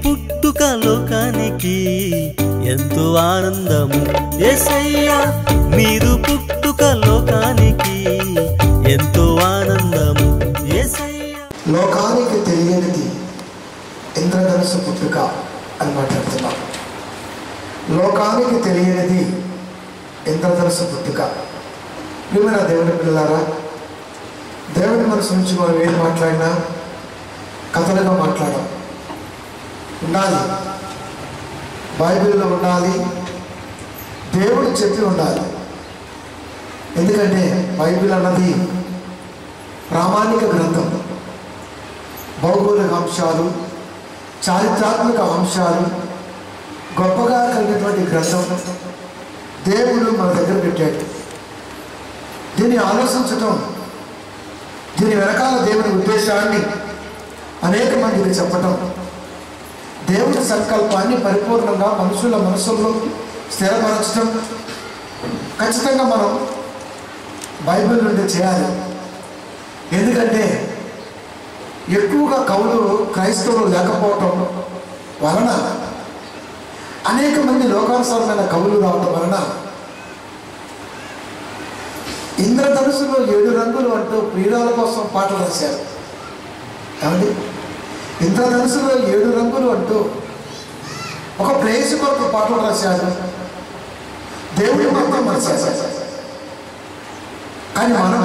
పుట్టుక లోకానికి ఎంతో ఆనందము ఎసయ్యా మీరు పుట్టుక లోకానికి ఎంతో ఆనందము ఎసయ్యా లోకానికి తెలియనిది ఇంద్రధనుసు పుట్టుక అని మాట్లాడుతున్నాం లోకానికి తెలియనిది ఇంద్రధనుసు పుట్టుక ప్రియమైన దేవుని పిల్లలారా దేవుని మనసు నుంచి మనం ఏది మాట్లాడినా కథలుగా మాట్లాడాం ఉండాలి బైబిల్లో ఉండాలి దేవుడు చెప్పి ఉండాలి ఎందుకంటే బైబిల్ అన్నది ప్రామాణిక గ్రంథం భౌగోళిక అంశాలు చారిత్రాత్మక అంశాలు గొప్పగా కలిగినటువంటి గ్రంథం దేవుడు మన దగ్గర పెట్టాడు దీన్ని ఆలోచించటం దీని వెనకాల దేవుని ఉద్దేశాన్ని అనేక మందికి చెప్పటం దేవుని సంకల్పాన్ని పరిపూర్ణంగా మనుషుల మనసుల్లో స్థిరపరచడం ఖచ్చితంగా మనం బైబిల్ నుండి చేయాలి ఎందుకంటే ఎక్కువగా కవులు క్రైస్తవులు లేకపోవటం వలన అనేక మంది లోకానుసారమైన కవులు రావటం వలన ఇంద్రధనుసులో ఏడు రంగులు అంటూ ప్రియురాల కోసం పాటలు రాశారు ఏమండి ఇంద్రధనుసులో ఏడు రంగులు అంటూ ఒక ప్రేయసి కొరకు పాటలు రాశారు దేవుడి మాత్రం మర్చారు కానీ మనం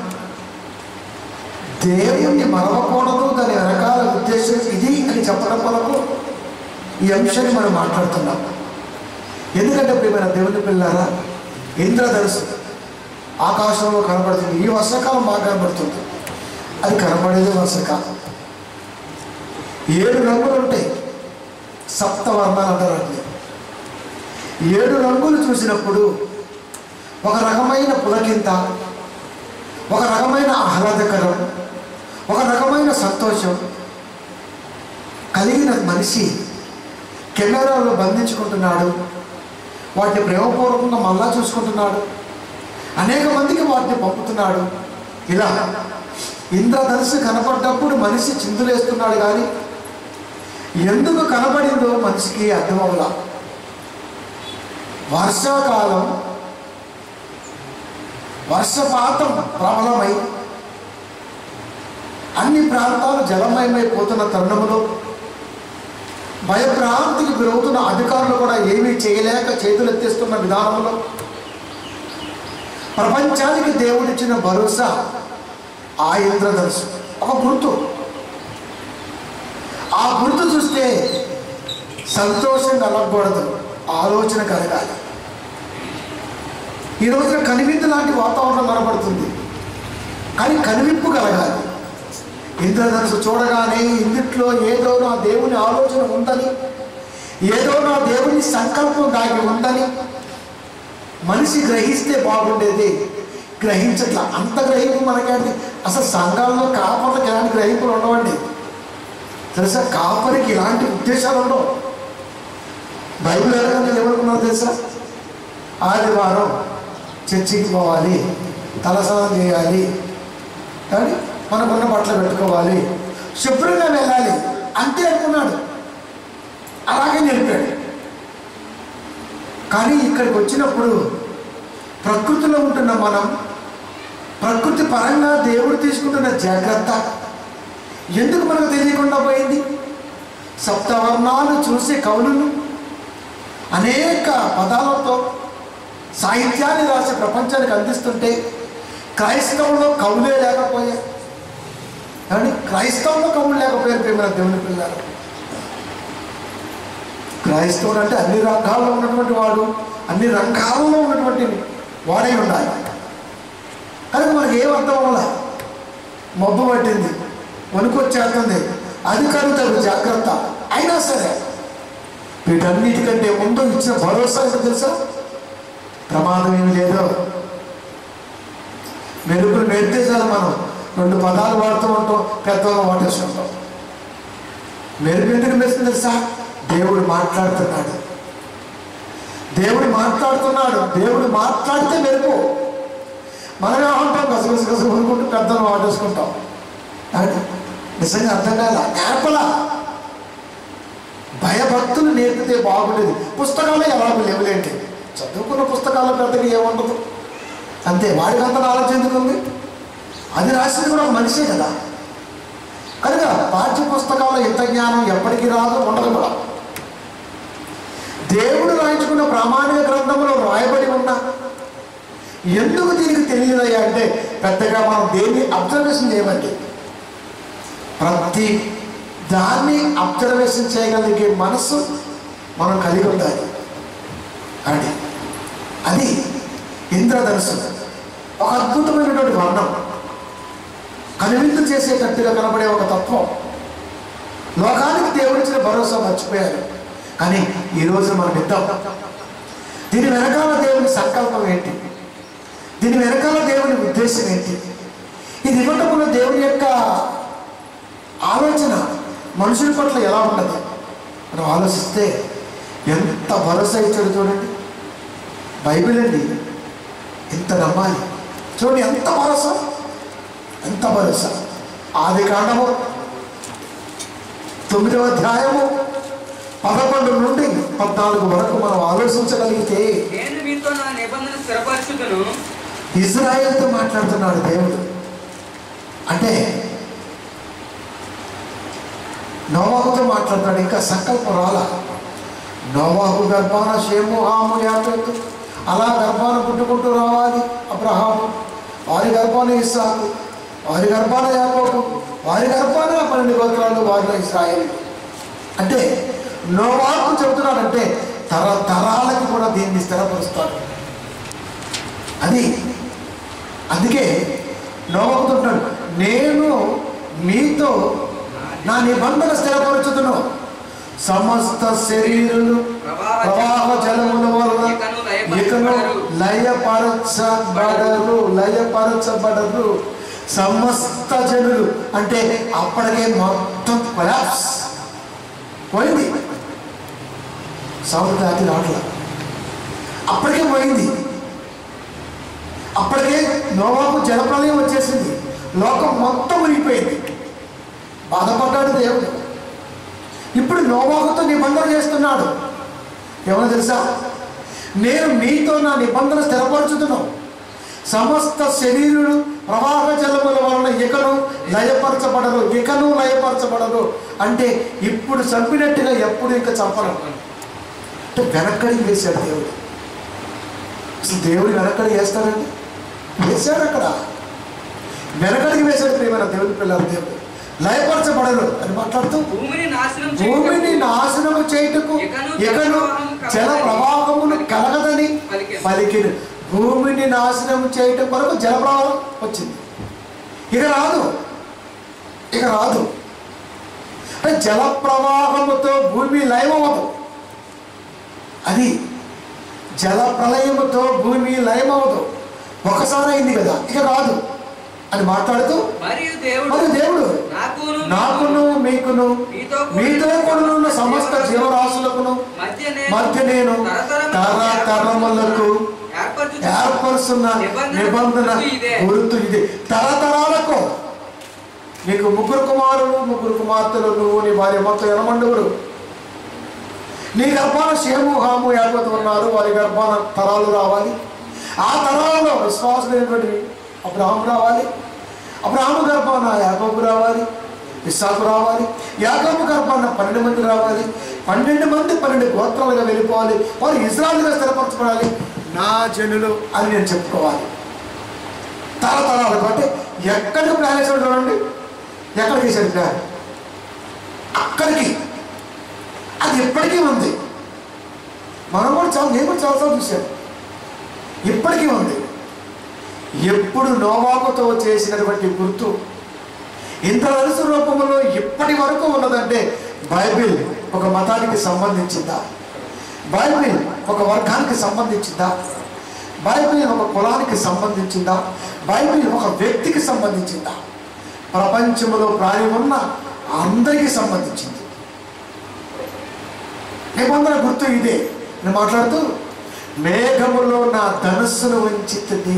దేవుణ్ణి మరవకూడదు దాని వెనకాల ఉద్దేశం ఇది అని చెప్పడం వరకు ఈ అంశాన్ని మనం మాట్లాడుతున్నాం ఎందుకంటే ప్రియమైన దేవుని పిల్లారా ఇంద్రధనుసు ఆకాశంలో కనబడుతుంది ఈ వర్షకాలం బాగా కనబడుతుంది అది కనబడేది వర్షకాలం ఏడు రంగులు ఉంటాయి సప్తవర్ణాలు అంటారండి ఏడు రంగులు చూసినప్పుడు ఒక రకమైన పులకింత ఒక రకమైన ఆహ్లాదకరం ఒక రకమైన సంతోషం కలిగిన మనిషి కెమెరాలో బంధించుకుంటున్నాడు వాటిని ప్రేమపూర్వకంగా మళ్ళా చూసుకుంటున్నాడు అనేక మందికి వాటిని పంపుతున్నాడు ఇలా ఇంద్రధనుసు కనపడ్డప్పుడు మనిషి చిందులేస్తున్నాడు కానీ ఎందుకు కనబడిందో మనిషికి అర్థమవలా వర్షాకాలం వర్షపాతం ప్రబలమై అన్ని ప్రాంతాలు జలమయమైపోతున్న తరుణంలో భయభ్రాంతికి గురవుతున్న అధికారులు కూడా ఏమీ చేయలేక చేతులెత్తేస్తున్న విధానంలో ప్రపంచానికి దేవుడిచ్చిన భరోసా ఆ ఇంద్రధనుసు ఒక గుర్తు ఆ గుర్తు చూస్తే సంతోషం కలగకూడదు ఆలోచన కలగాలి ఈ రోజున కనివిందు లాంటి వాతావరణం కనబడుతుంది కానీ కనివింపు కలగాలి ఇంద్రధనుసు చూడగానే ఇందుట్లో ఏదో నా దేవుని ఆలోచన ఉందని ఏదో నా దేవుని సంకల్పం దాగి ఉందని మనిషి గ్రహిస్తే బాగుండేది గ్రహించట్ల అంత గ్రహింపు మనకేంటి అసలు సంఘాల్లో కాపర్లకు ఎలాంటి గ్రహింపులు ఉండవండి తెలుసా కాపరికి ఇలాంటి ఉద్దేశాలు ఉండవు బైబిల్ ఎలాగంటే ఏమనుకున్నారు తెలుసా ఆదివారం చర్చికి పోవాలి తలస్నానం చేయాలి కానీ మనకున్న బట్టలు పెట్టుకోవాలి శుభ్రంగా వెళ్ళాలి అంతే అనుకున్నాడు అలాగే నిలిపాడు కానీ ఇక్కడికి వచ్చినప్పుడు ప్రకృతిలో ఉంటున్న మనం ప్రకృతి పరంగా దేవుడు తీసుకుంటున్న జాగ్రత్త ఎందుకు మనకు తెలియకుండా పోయింది సప్తవర్ణాలు చూసే కవులను అనేక పదాలతో సాహిత్యాన్ని రాసి ప్రపంచానికి అందిస్తుంటే క్రైస్తవంలో కవులే లేకపోయా కానీ క్రైస్తవంలో కవులు లేకపోయారు ప్రేమ దేవుని పిల్లలు క్రైస్తవుడు అంటే అన్ని రంగాల్లో ఉన్నటువంటి వాడు అన్ని రంగాల్లో ఉన్నటువంటి వాడై ఉండాలి కనుక మనకి ఏం అర్థం అవ్వాల మబ్బు పట్టింది వణుకొచ్చేస్తుంది అధికారులు తగు జాగ్రత్త అయినా సరే వీటన్నిటికంటే ముందు ఇచ్చిన భరోసా ఏంటో తెలుసా ప్రమాదం ఏమి లేదు మెరుపులు మెరితే చాలు మనం రెండు పదాలు వాడుతూ ఉంటాం పెద్దవాళ్ళు వాటేసుకుంటాం మెరుపు ఎందుకు మెరుస్తుంది తెలుసా దేవుడు మాట్లాడుతున్నాడు దేవుడు మాట్లాడుతున్నాడు దేవుడు మాట్లాడితే మెరుపు మనమే ఉంటాం గసగస గస అనుకుంటూ పెద్దలు వాటేసుకుంటాం అంటే నిజంగా అర్థం కాల నేర్పలా భయభక్తులు నేర్పితే బాగుండేది పుస్తకాలు ఎలాగో లేవులేంటి చదువుకున్న పుస్తకాల పెద్దగా ఏముండదు అంతే వాడికి అంత నాలెడ్జ్ ఎందుకు ఉంది అది రాసింది కూడా ఒక మనిషే కదా కనుక పాఠ్య పుస్తకాల ఇంత జ్ఞానం ఎప్పటికీ రాదు ఉండదు కూడా దేవుడు రాయించుకున్న ప్రామాణిక గ్రంథంలో రాయబడి ఉన్న ఎందుకు దీనికి తెలియదయ్యా అంటే పెద్దగా మనం దేన్ని అబ్జర్వేషన్ చేయమండి ప్రతి దాన్ని అబ్జర్వేషన్ చేయగలిగే మనస్సు మనం కలిగి ఉండాలి అండి అది ఇంద్రధనుసు ఒక అద్భుతమైనటువంటి వర్ణం కనువిందు చేసేటట్టుగా కనబడే ఒక తత్వం లోకానికి దేవుడిచ్చిన భరోసా మర్చిపోయారు కానీ ఈరోజు మనం ఇద్దాం దీని వెనకాల దేవుని సంకల్పం ఏంటి దీని వెనకాల దేవుని ఉద్దేశం ఏంటి ఇది ఇవ్వటంలో దేవుని యొక్క ఆలోచన మనుషుల పట్ల ఎలా ఉన్నది మనం ఆలోచిస్తే ఎంత భరోసా ఇచ్చాడు చూడండి బైబిల్ అండి ఎంత నమ్మాలి చూడండి ఎంత భరోసా ఎంత భరోసా ఆది కాండము తొమ్మిదవ అధ్యాయము పదకొండు నుండి పద్నాలుగు వరకు మనం ఆలోచించగలిగితే నేను మీతో నా నిబంధన స్థిరపరచుదును ఇజ్రాయెల్తో మాట్లాడుతున్నాడు దేవుడు అంటే నోవాహుతో మాట్లాడుతున్నాడు ఇంకా సంకల్పం రాలా నోవాహు గర్భాన షేము హాము యాపెత్తు అలా గర్భాన పుట్టుకుంటూ రావాలి అబ్రహాము వారి గర్భాన ఇస్సాకు వారి గర్భాన యాకోబు వారి గర్భాన పన్నెండు గోత్రాలు వారిలో ఇస్రాయేల్ అంటే నోవాహు చెబుతున్నాడంటే తరతరాలకి కూడా దీన్ని స్థిరపరుస్తాడు అది అందుకే నోవకుతుంటాడు నేను మీతో నా నిబంధన స్థిరపరచుతును సమస్త శరీరులు ప్రవాహ జలముల వలన ఇకను లయపరచబడరు లయపరచబడరు సమస్త జనులు అంటే అప్పటికే మొత్తం కొలాప్స్ పోయింది సౌండ్ దాటి రావట్లా అప్పటికే పోయింది అప్పటికే నోవాకు జలప్రలయం వచ్చేసింది లోకం మొత్తం మునిగిపోయింది బాధపడ్డాడు దేవుడు ఇప్పుడు నోవాకుతో నిబంధన చేస్తున్నాడు ఏమన్నా తెలుసా నేను మీతో నా నిబంధన స్థిరపరచుతున్నాను సమస్త శరీరులు ప్రవాహ జలముల వలన ఇకను లయపరచబడరు ఇకను లయపరచబడరు అంటే ఇప్పుడు చంపినట్టుగా ఎప్పుడు ఇంకా చంపరు అంటే వెనక్కడికి వేశాడు దేవుడు అసలు దేవుడు వెనక్కడికి వేస్తాడండి వేశాడు అక్కడ వెనకడికి వేశాడు ప్రియమైన దేవుడి పిల్లలు దేవుడు లయపరచబడరు అని మాట్లాడుతూ భూమిని నాశనం భూమిని చేయుటకు నాశనము చేయుటకు ఇకను జల ప్రవాహమును కలగదని పలికిన భూమిని నాశనం చేయటం కొరకు జల ప్రవాహం వచ్చింది ఇక రాదు ఇక రాదు అంటే జల ప్రవాహముతో భూమి లయమవదు అది జల ప్రళయముతో భూమి లయమవదు ఒకసారి అయింది కదా ఇక రాదు అని మాట్లాడుతూ మరియు దేవుడు మరి దేవుడు నాకును నాకును మీకును మీతో మీతో కూడా ఉన్న సమస్త జీవరాశులకును మధ్య మధ్య నేను తరతరములకు ఏర్పరచు ఏర్పరుస్తున్న నిబంధన గుర్తు ఇది తరతరాలకు నీకు ముగ్గురు కుమారులు ముగ్గురు కుమార్తెలు నువ్వు నీ భార్య మొత్తం ఎనమండుగురు నీ గర్భాన షేము హాము ఏర్పతి ఉన్నారు వారి గర్భాన తరాలు రావాలి ఆ తరాలలో విశ్వాసులైనటువంటి అబ్రహాము రావాలి అబ్రహాము గర్భాన యాకోబు రావాలి ఇస్సాకు రావాలి యాకోబు గర్భాన పన్నెండు మంది రావాలి పన్నెండు మంది పన్నెండు గోత్రాలుగా వెళ్ళిపోవాలి వారు ఇజ్రాయల్గా స్థిరపరచుకోవాలి నా జనులు అని నేను చెప్పుకోవాలి తరతరాలు అంటే ఎక్కడికి ప్లాన్ వేసాడు చూడండి ఎక్కడికి వేసాడు ప్లాన్ అక్కడికి అది ఇప్పటికీ ఉంది మనం కూడా చాలా నేను కూడా చాలాసార్లు చూశాను ఇప్పటికీ ఉంది ఎప్పుడు నోవాకుతో చేసినటువంటి గుర్తు ఇంత వరుస రూపంలో ఇప్పటి వరకు ఉన్నదంటే బైబిల్ ఒక మతానికి సంబంధించిందా బైబిల్ ఒక వర్గానికి సంబంధించిందా బైబిల్ ఒక కులానికి సంబంధించిందా బైబిల్ ఒక వ్యక్తికి సంబంధించిందా ప్రపంచంలో ప్రాణి ఉన్న అందరికీ సంబంధించింది నిబంధన గుర్తు ఇదే నేను మాట్లాడుతూ మేఘములో నా ధనస్సును వంచితని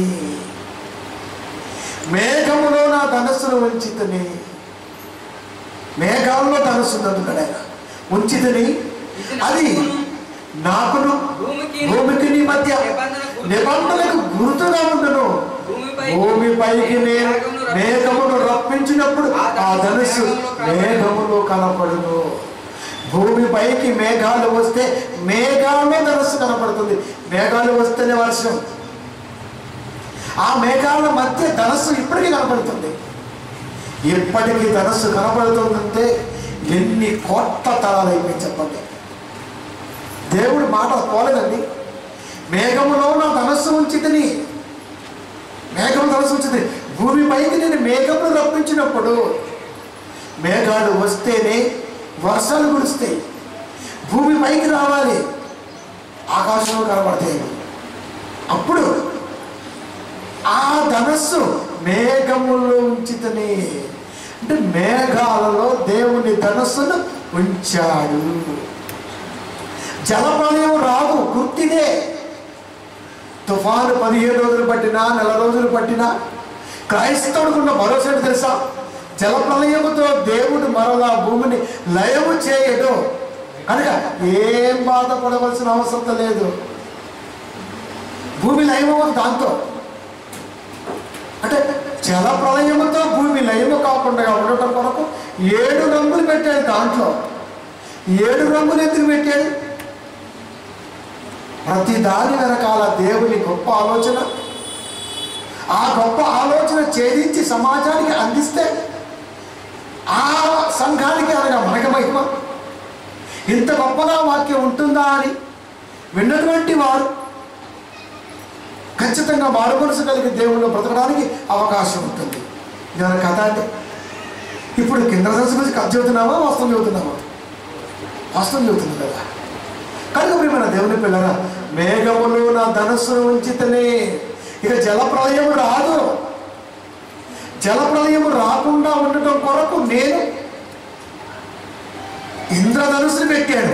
మేఘములో నా ధనస్సును వంచితని మేఘాల్లో ధనస్సు అంటున్నాడు ఆయన ఉంచితని అది నాకును భూమికి భూమికి నీ మధ్య నిబంధనలకు గుర్తుగా ఉండును భూమిపై భూమిపైకి నేను మేఘమును రప్పించినప్పుడు ఆ ధనుసు మేఘములో కనపడును భూమిపైకి మేఘాలు వస్తే మేఘాల్లో ధనుసు కనపడుతుంది మేఘాలు వస్తేనే వర్షం ఆ మేఘాల మధ్య ధనస్సు ఇప్పటికీ కనపడుతుంది ఇప్పటికీ ధనస్సు కనపడుతుందంటే ఎన్ని కోట్ల తరాలు అయిపోయి చెప్పండి దేవుడు మాట పోలేదండి మేఘములో నా ధనస్సు ఉంచితిని మేఘము ధనస్సు ఉంచింది భూమిపైకి నేను మేఘమును రప్పించినప్పుడు మేఘాలు వస్తేనే వర్షాలు కురుస్తాయి భూమి పైకి రావాలి ఆకాశంలో కనబడతాయి అప్పుడు ఆ ధనస్సు మేఘములో ఉంచితని అంటే మేఘాలలో దేవుని ధనస్సును ఉంచాడు జలప్రలయం రాదు గుర్తిదే తుఫాను పదిహేను రోజులు పట్టినా నెల రోజులు పట్టినా క్రైస్తవుడుకున్న భరోసా ఏంటో తెలుసా జలప్రలయముతో దేవుడు మరలా భూమిని లయము చేయడు కనుక ఏం బాధపడవలసిన అవసరం లేదు భూమి లయమవ్వదు దాంతో అంటే జల ప్రళయముతో భూమి లయము కాకుండా ఉండటం కొరకు ఏడు రంగులు పెట్టాడు దాంట్లో ఏడు రంగులు ఎందుకు పెట్టాడు ప్రతి దాని వెనకాల దేవుని గొప్ప ఆలోచన ఆ గొప్ప ఆలోచన ఛేదించి సమాజానికి అందిస్తే ఆ సంఘానికి అనగా మనక మహిమ ఇంత గొప్పగా వాక్యం ఉంటుందా అని విన్నటువంటి వారు ఖచ్చితంగా మారు మనసు కలిగి దేవుళ్ళు బ్రతకడానికి అవకాశం ఉంటుంది ఇదొక కథ అంటే ఇప్పుడు కింద దశ గురించి కథ చదువుతున్నావా వాస్తవం చదువుతున్నావా వాస్తవం చదువుతుంది కదా కనుక ప్రియమైన దేవుని పిల్లరా మేఘములు నా ధనస్సును ఉంచితేనే ఇక జలప్రలయము రాదు జలప్రలయము రాకుండా ఉండటం కొరకు నేను ఇంద్రధనుసుని పెట్టాను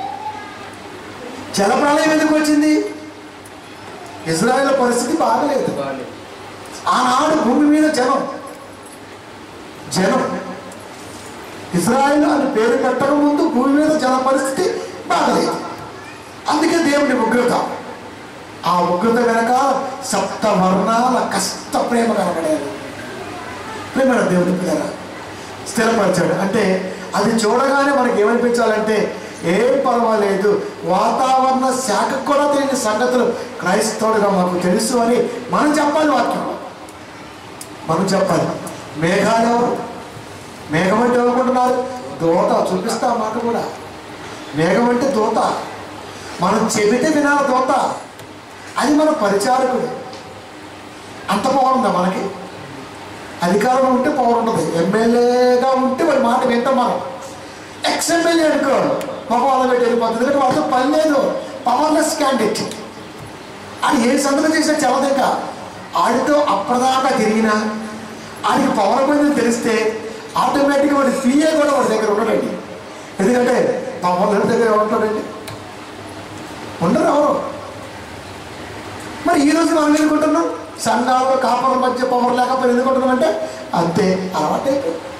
జలప్రలయం ఎందుకు వచ్చింది ఇజ్రాయెల్ పరిస్థితి బాగలేదు ఆనాడు భూమి మీద జనం జనం ఇజ్రాయెల్ అని పేరు పెట్టక ముందు భూమి మీద జన పరిస్థితి బాగలేదు అందుకే దేవుని ఉగ్రత ఆ ఉగ్రత వెనక సప్త వర్ణాల కష్ట ప్రేమ కనబడేది ప్రేమ దేవుని పిల్లల స్థిరపరిచాడు అంటే అది చూడగానే మనకి ఏమనిపించాలంటే ఏం పర్వాలేదు వాతావరణ శాఖకు కూడా తెలియని సంగతులు క్రైస్తవుడిగా మాకు తెలుసు అని మనం చెప్పాలి వాక్యం మనం చెప్పాలి మేఘాలు ఎవరు మేఘం అంటే ఎవరుకుంటున్నారు దోత చూపిస్తా మాట కూడా మేఘం అంటే దోత మనం చెబితే వినాలి దోత అది మన పరిచారకుడు అంత పవర్ ఉందా మనకి అధికారం ఉంటే పవర్ ఉంటుంది ఎమ్మెల్యేగా ఉంటే వాడి మాట వింటాం మనం ఎక్స్ ఎమ్మెల్యే అనుకో పాపం అలా పెట్టి వెళ్ళిపోతుంది ఎందుకంటే వాళ్ళతో పని లేదు పవర్లెస్ క్యాండిడేట్ అది ఏ సంగతి చేసినా చదవదిక ఆడితో అప్పటిదాకా తిరిగినా ఆడికి పవర్ పోయిందని తెలిస్తే ఆటోమేటిక్గా వాడి పిఏ కూడా వాడి దగ్గర ఉండడండి ఎందుకంటే పవర్ లేని దగ్గర ఎవరు ఉంటాడండి ఉండరు ఎవరు మరి ఈ రోజు మనం ఎందుకుంటున్నాం సంఘాలు కాపుల మధ్య పవర్ లేకపోతే ఎందుకుంటున్నాం అంటే అంతే అలవాటే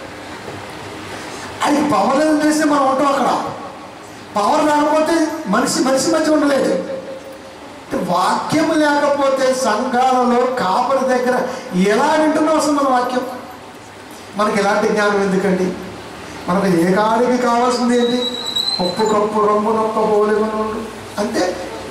అది పవర్ లేదని తెలిస్తే మనం ఉంటాం అక్కడ పవర్ లేకపోతే మనిషి మనిషి మధ్య ఉండలేదు అంటే వాక్యం లేకపోతే సంఘాలలో కాపరి దగ్గర ఎలా వింటున్నాం అసలు మన వాక్యం మనకి ఎలాంటి జ్ఞానం ఎందుకండి మనకు ఏ కాడికి కావాల్సింది ఏంటి పప్పు కప్పు రొమ్ము నొక్క పోలేమను అంతే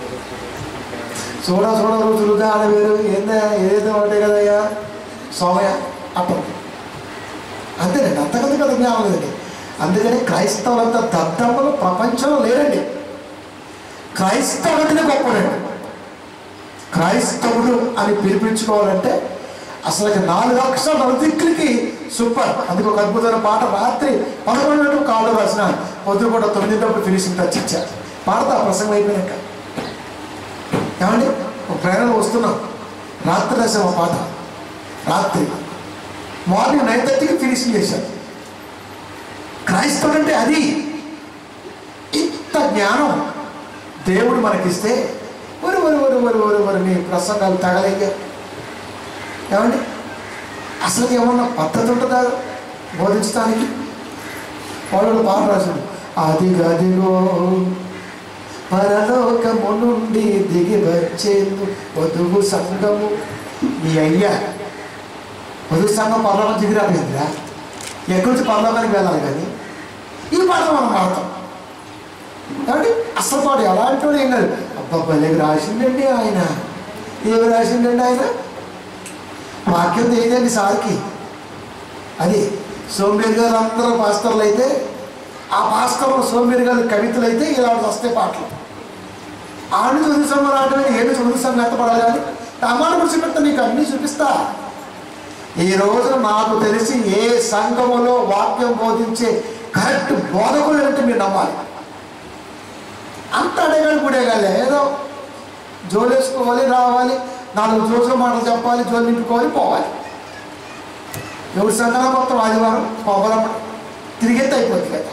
చూడ చూడ రోజులుగా ఆడ వేరు ఏందా ఏదైతే ఒకటే కదయ్యా సోమయ్య అప్పటి అంతేనండి అంతకంత కదా జ్ఞానం లేదండి అందుకని క్రైస్తవులంతా దద్దమ్మలు ప్రపంచంలో లేరండి క్రైస్తవుడిని గొప్పడండి క్రైస్తవుడు అని పిలిపించుకోవాలంటే అసలు నాలుగు అక్షరాల నలుదిక్కులకి సూపర్ అందుకు ఒక అద్భుతమైన పాట రాత్రి పదకొండు కాళ్ళు రాసిన పొద్దు కూడా తొమ్మిదింటప్పుడు ఫినిషింగ్ టచ్ ఇచ్చారు పాడతా ప్రసంగం అయిపోయాక ఏమండి ఒక ప్రయాణం వస్తున్నాం రాత్రి రాసాం ఆ పాట రాత్రి మార్నింగ్ నైన్ థర్టీకి ఫినిషింగ్ చేశాం క్రైస్తవుడు అంటే అది ఇంత జ్ఞానం దేవుడు మనకిస్తే ఒరు ఒరు ఒరు ఒరు ఒరు ఒరు మీ ప్రసంగాలు తగలేక ఏమండి అసలు ఏమన్నా పద్ధతి ఉంటుందా బోధించడానికి వాళ్ళు పాట రాశాడు అదిగదిగో పరలోకము నుండి దిగి వచ్చేందు వధువు సంఘము మీ అయ్యా వధువు సంఘం పరలోకం దిగిరాడు కదరా ఎక్కడి నుంచి పరలోకానికి వెళ్ళాలి కానీ ఈ పాట మనం పాడతాం కాబట్టి అసలు పాడు ఎలాంటి వాడు ఏం కాదు అబ్బాబ్బలేకి రాసిండండి ఆయన ఏమి రాసిండండి ఆయన వాక్యం తెలియదండి సార్కి అది సోమేరు గారు అందరూ పాస్టర్లు అయితే ఆ పాస్టర్లు సోమేరు గారి కవితలు అయితే ఇలా వస్తాయి పాటలు ఆడు చదువు సంఘం రావడం ఏమి చదువు సంఘం ఎత్తపడాలి కానీ అమ్మాని కూడా చూపిస్తా నీకు అన్నీ చూపిస్తా ఈ రోజు నాకు తెలిసి ఏ సంఘములో వాక్యం బోధించే కరెక్ట్ బోధకులు అంటే మీరు నమ్మాలి అంత అడగాలి గుడేగాలి ఏదో జోలేసుకోవాలి రావాలి నాలుగు జోసుల మాటలు చెప్పాలి జోలు నింపుకోవాలి పోవాలి ఎవరి సంఘాల మొత్తం ఆదివారం పోవడం తిరిగెత్తి అయిపోతుంది కదా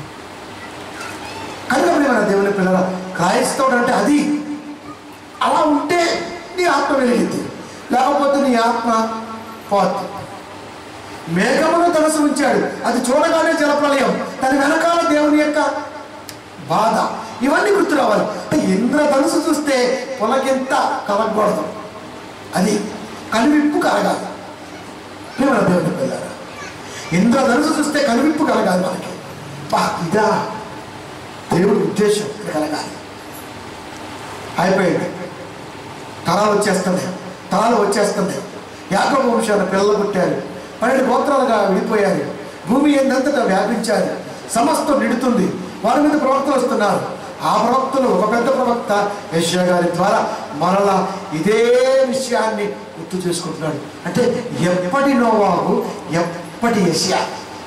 కనుక మన దేవుని పిల్లల క్రైస్తవుడు అంటే అది అలా ఉంటే నీ ఆత్మ వెలిగింది లేకపోతే నీ ఆత్మ పోతుంది మేఘమును తలసి ఉంచాడు అది చూడగానే జలప్రలయం దాని వెనకాల దేవుని యొక్క బాధ ఇవన్నీ గుర్తు రావాలి ఇంద్రధనుసు చూస్తే పొలకింత కలగకూడదు అది కనువిప్పు కలగాలి ప్రేమ దేవుని పిల్లరా ఇంద్రధనుసు చూస్తే కనువిప్పు కలగాలి మనకి బా ఇదా దేవుడి ఉద్దేశం ఇక్కడ కలగాలి అయిపోయింది తరాలు వచ్చేస్తుంది తరాలు వచ్చేస్తుంది యాకబ వంశాన్ని పిల్లలు పుట్టారు పన్నెండు గోత్రాలుగా విడిపోయారు భూమి ఏందంతటా వ్యాపించారు సమస్తం నిడుతుంది వారి మీద ప్రవక్తలు వస్తున్నారు ఆ ప్రవక్తలు ఒక పెద్ద ప్రవక్త యశ్యా గారి ద్వారా మరలా ఇదే విషయాన్ని గుర్తు చేసుకుంటున్నాడు అంటే ఎప్పటి నోవాహు ఎప్పటి యశ్యా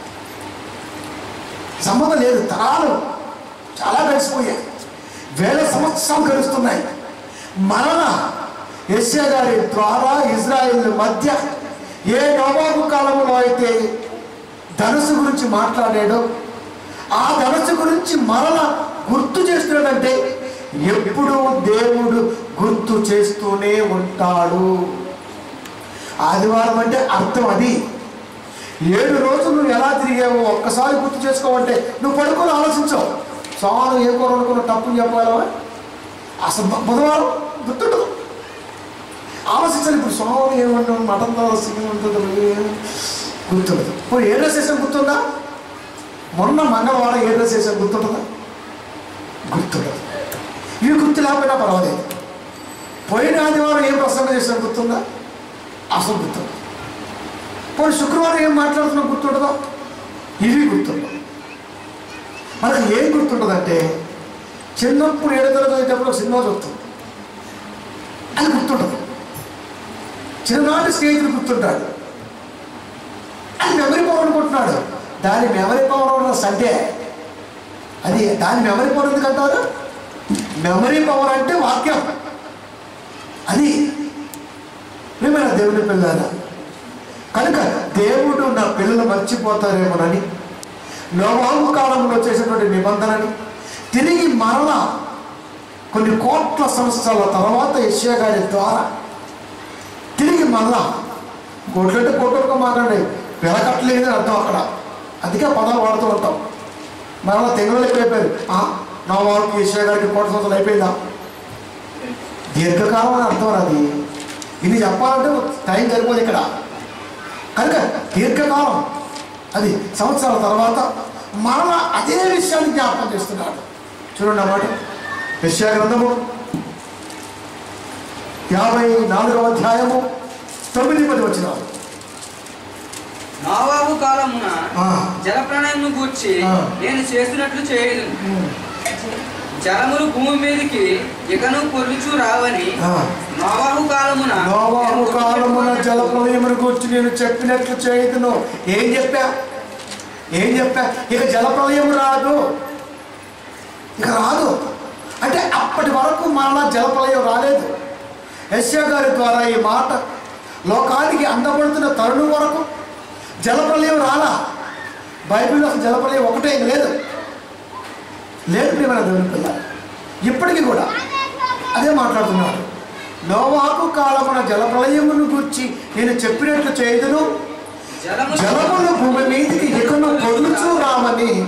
సంబంధం లేదు తరాలు చాలా కలిసిపోయాయి వేల సంవత్సరాలు గడుస్తున్నాయి మరణ యశ్యా గారి ద్వారా ఇజ్రాయిల్ మధ్య ఏ నోబాబు కాలంలో అయితే ధనుసు గురించి మాట్లాడాడో ఆ ధనుసు గురించి మరల గుర్తు చేస్తున్నాడంటే ఎప్పుడు దేవుడు గుర్తు చేస్తూనే ఉంటాడు ఆదివారం అంటే అర్థం అది ఏడు రోజులు నువ్వు ఎలా తిరిగావో ఒక్కసారి గుర్తు చేసుకోవంటే నువ్వు పడుకొని ఆలోచించవు సోమవారం ఏ కూర అనుకున్న తప్పు చెప్పగలవా అసలు బు- బుధవారం గుర్తుండదు ఆలోచించాలి ఇప్పుడు సోమవారం ఏమన్నా మటన్ ద్వారా సిగ్గు ఉంటుంది గుర్తుండదు ఇప్పుడు ఏ డ్రెస్ వేసాం గుర్తుందా మొన్న మంగళవారం ఏ డ్రెస్ వేసాం గుర్తుంటుందా గుర్తుండదు ఇవి గుర్తు లేకపోయినా పర్వాలేదు పోయిన ఆదివారం ఏం ప్రసంగం చేసాం గుర్తుందా అసలు గుర్తుండదు పోయి శుక్రవారం ఏం మాట్లాడుతున్నాం గుర్తుండదా ఇవి గుర్తుండవు మనకు ఏం గుర్తుంటుందంటే చిన్నప్పుడు ఏడు తరగతి చదివేటప్పుడు ఒక సినిమా చూస్తాం అది గుర్తుండదు చిన్ననాటి స్నేహితుడు గుర్తుంటాడు అది మెమరీ పవర్ అనుకుంటున్నాడు దాని మెమరీ పవర్ ఉన్న సంటే అది దాని మెమరీ పవర్ ఎందుకంటారు మెమరీ పవర్ అంటే వాక్యం అది ప్రియమైన దేవుని పిల్లల కనుక దేవుడు నా పిల్లలు మర్చిపోతారేమోనని నోవాహు కాలంలో చేసినటువంటి నిబంధనని తిరిగి మరలా కొన్ని కోట్ల సంవత్సరాల తర్వాత యశ్యా గారి ద్వారా తిరిగి మరలా కోట్లంటే కోట్లకు మాకండి వెలకట్టలేదు అని అర్థం అక్కడ అందుకే ఆ పదాలు వాడుతూ ఉంటాం మరలా తెగులు ఎక్కువైపోయారు ఆ, నా వాళ్ళకి యశ్యా గారికి కోట్ల సంవత్సరాలు అయిపోయిందా దీర్ఘకాలం అని అర్థం అది ఇది చెప్పాలంటే టైం సరిపోదు ఇక్కడ కనుక దీర్ఘకాలం అది సంవత్సరాల తర్వాత మరలా అదే విషయాన్ని జ్ఞాపకం చేస్తున్నాడు చూడండి అన్నమాట యశ్యా గ్రంథము యాభై నాలుగవ అధ్యాయము తొమ్మిది పది వచ్చిన నోవాహు కాలమున ఆ. జల ప్రళయమును గూర్చి ఆ. నేను చేసినట్లు చేయదు జలములు భూమి మీదకి ఇకను పొర్లుచు రావని ఆ. నోవాహు కాలమున నోవాహు కాలమున జల ప్రళయమును గురించి నేను చెప్పినట్లు చేయదును ఏం చెప్పా ఏం చెప్పా ఇక జల ప్రళయం రాదు ఇక రాదు అంటే అప్పటి వరకు మరలా జల ప్రళయం రాలేదు యశ్యా గారి ద్వారా ఈ మాట లోకానికి అందబడుతున్న తరుణం వరకు జల ప్రళయం రాలా బైబిల్లో అసలు జల ప్రళయం ఒకటే ఇంక లేదు లేదు ప్రియమైన దేవుని పిల్ల ఇప్పటికీ కూడా అదే మాట్లాడుతున్నాడు నోవాకు కాలమున జల ప్రళయమును గురించి నేను చెప్పినట్లు చేయదును జలములు జలములు భూమి మీదకి ఇకను పొడుచు రామని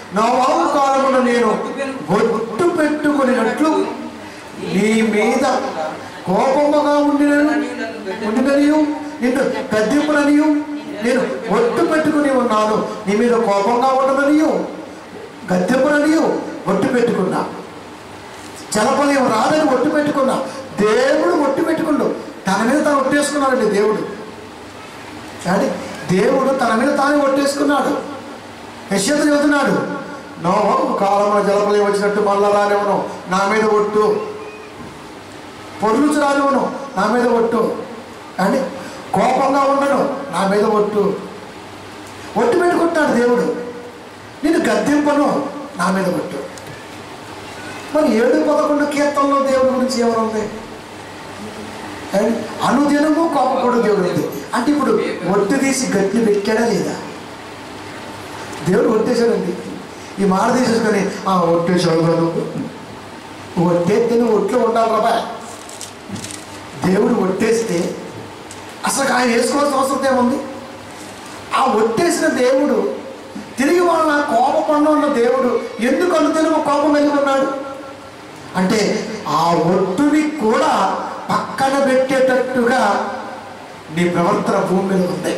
నోవాహు కాలమున నేను ఒట్టు పెట్టుకునేటట్లు నీ మీద కోపముగా ఉండినను ఉండిననియు నిన్ను గద్దెంపుననియు నేను ఒట్టు పెట్టుకుని ఉన్నాను నీ మీద కోపంగా ఉండననియు గద్దెంపుననియు ఒట్టు పెట్టుకున్నా జలపలయం రాదని ఒట్టు పెట్టుకున్నా దేవుడు ఒట్టు పెట్టుకుండు తన మీద తాను ఒట్టేసుకున్నాడండి దేవుడు కానీ దేవుడు తన మీద తానే ఒట్టేసుకున్నాడు యశ్వత చెబుతున్నాడు నోహో కాలంలో జలపలయం వచ్చినట్టు మళ్ళా రానివ్వను నా మీద ఒట్టు పొరులుచు రానివ్వను నా మీద ఒట్టు కానీ కోపంగా ఉండను నా మీద ఒట్టు ఒట్టు పెట్టుకుంటాడు దేవుడు నేను గద్దెంపను నా మీద ఒట్టు మరి ఏడు పదకొండు కీర్తనలో దేవుడి గురించి ఏమనుంది అండ్ అనుదినము కోపపడు దేవుడు ఉంది అంటే ఇప్పుడు ఒట్టు తీసి గట్టి పెట్టాడా లేదా దేవుడు ఒట్టేశాడండి ఈ మాట తీసేసుకొని ఆ ఒట్టేశాడు నువ్వు ఒట్టేస్తే నువ్వు ఒట్లో ఉండాలి రాబా దేవుడు ఒట్టేస్తే అసలు ఆయన వేసుకోవాల్సిన అవసరం ఏముంది ఆ ఒట్టేసిన దేవుడు తిరిగి వాళ్ళ కోపపడిన ఉన్న దేవుడు ఎందుకు అనుదినము కోపం కలిగి ఉన్నాడు అంటే ఆ ఒట్టుని కూడా పక్కన పెట్టేటట్టుగా నీ ప్రవర్తన భూమి మీద ఉంది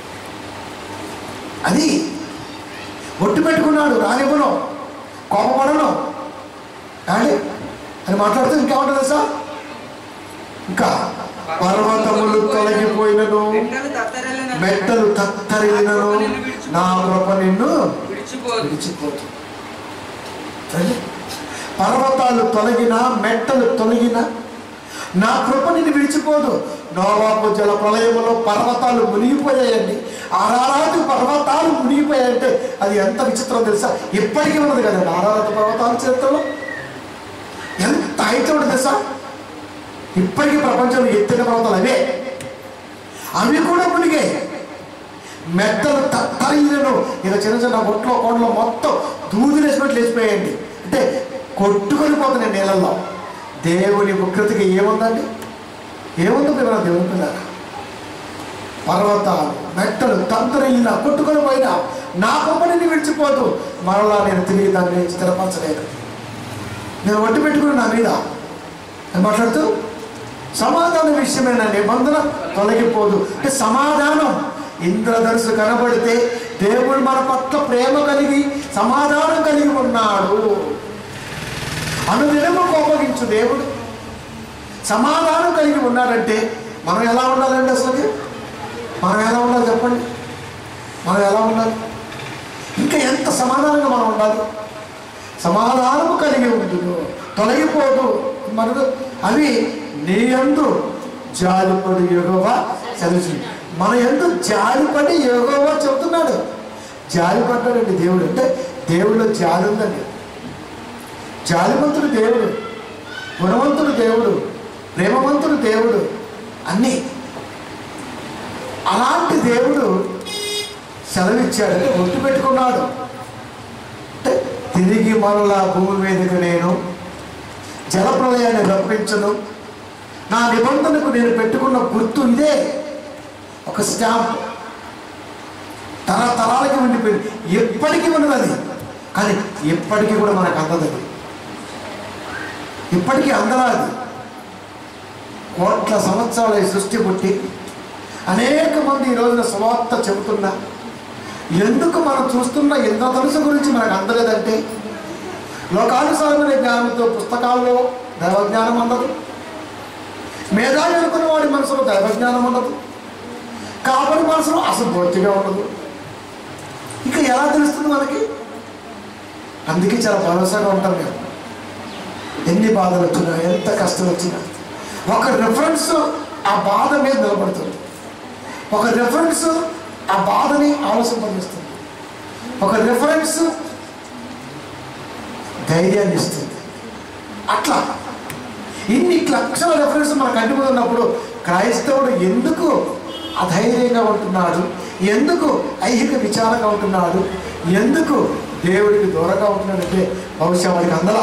అది ఒట్టు పెట్టుకున్నాడు రానివ్వను కోపపడను కానీ అని మాట్లాడుతూ ఇంకేమంటుంది సార్ ఇంకా పర్వతములు తొలగిపోయినను మెట్టలు తత్తరెళ్ళిన మెట్టలు తత్తరినను నా కృప నిన్ను విడిచిపోదు విడిచిపోతుంది సరే? పర్వతాలు తొలగిన మెట్టలు తొలగిన నా కృప నిన్ను విడిచిపోదు నోవాపు జల ప్రళయములో పర్వతాలు మునిగిపోయాయండి ఆరారాతి పర్వతాలు మునిగిపోయాయంటే అది ఎంత విచిత్రం తెలుసా ఇప్పటికీ ఉన్నది కదండి ఆరారాతి పర్వతాల చరిత్రలో ఎంత హైట్ ఉంటుంది తెలుసా ఇప్పటికీ ప్రపంచంలో ఎత్తిన పర్వతాలు అవే అవి కూడా మునిగాయి మెత్తలు తత్తరిలను ఇక చిన్న చిన్న ఒట్లో కొండలో మొత్తం దూదిలేసినట్లు లేచిపోయాయండి అంటే కొట్టుకొని పోతున్నాయి నీళ్ళల్లో దేవుని ఉగ్రతకి ఏముందండి ఏముందో మీరు దేవుని పిల్లరా పర్వతాలు మెట్టలు తంత్రయినా కొట్టుకొని పోయినా నా కొమ్మని విడిచిపోదు మరలా నేను తిరిగి దాన్ని స్థిరపరచలేదు నేను ఒట్టి పెట్టుకుని నా మీద నేను మాట్లాడుతూ సమాధాన విషయమైన నిబంధన తొలగిపోదు అంటే సమాధానం ఇంద్రధనుసు కనబడితే దేవుడు మన పట్ల ప్రేమ కలిగి సమాధానం కలిగి ఉన్నాడు అనుదినము కోపగించు దేవుడు సమాధానం కలిగి ఉన్నాడంటే మనం ఎలా ఉండాలండి అసలు మనం ఎలా ఉండాలి చెప్పండి మనం ఎలా ఉండాలి ఇంకా ఎంత సమాధానంగా మనం ఉండాలి సమాధానము కలిగి ఉండును తొలగిపోదు మనకు అవి నీ యందు జాలిపడి యోగోవా చదువు మన ఎందు జాలిపడి యోగోవా చెబుతున్నాడు జాలిపడ్డాడండి దేవుడు అంటే దేవుడిలో జాలి ఉందండి జాలిమంతుడు దేవుడు గుణవంతుడు దేవుడు ప్రేమవంతుడు దేవుడు అన్నీ అలాంటి దేవుడు సెలవిచ్చాడంటే ఒట్టు పెట్టుకున్నాడు అంటే తిరిగి మరలా భూమి మీదకు నేను జలప్రలయాన్ని రప్పించను నా నిబంధనకు నేను పెట్టుకున్న గుర్తు ఇదే ఒక స్టాంప్ తరతరాలకి ఉండిపోయింది ఎప్పటికీ ఉన్నది అది కానీ ఎప్పటికీ కూడా మనకు అందదు అది ఇప్పటికీ అందరా అది కోట్ల సంవత్సరాల ఈ సృష్టి పుట్టి అనేక మంది ఈ రోజున సువార్త చెబుతున్నా ఎందుకు మనం చూస్తున్న ఇంద్రధనుసు గురించి మనకు అందలేదంటే లోకానుసారమైన జ్ఞానంతో పుస్తకాల్లో దైవజ్ఞానం అందదు మేధావి అనుకున్న వాడి మనసులో దైవజ్ఞానం ఉండదు కాబట్టి మనసులో అసలు బొత్తిగా ఉండదు ఇంకా ఎలా తెలుస్తుంది మనకి అందుకే చాలా భరోసాగా ఉంటాం మేము ఎన్ని బాధలు వచ్చినా ఎంత కష్టం వచ్చినా ఒక రిఫరెన్స్ ఆ బాధ మీద నిలబడుతుంది ఒక రిఫరెన్స్ ఆ బాధని ఆలోచింపజేస్తుంది ఒక రిఫరెన్స్ ధైర్యాన్ని ఇస్తుంది అట్లా ఇన్ని లక్షల రెఫరెన్స్ మన కంటి మీద ఉన్నప్పుడు క్రైస్తవుడు ఎందుకు అధైర్యంగా ఉంటున్నాడు ఎందుకు ఐహిక విచారంగా ఉంటున్నాడు ఎందుకు దేవుడికి దూరంగా ఉంటున్నాడంటే బహుశా వాడికి అందలా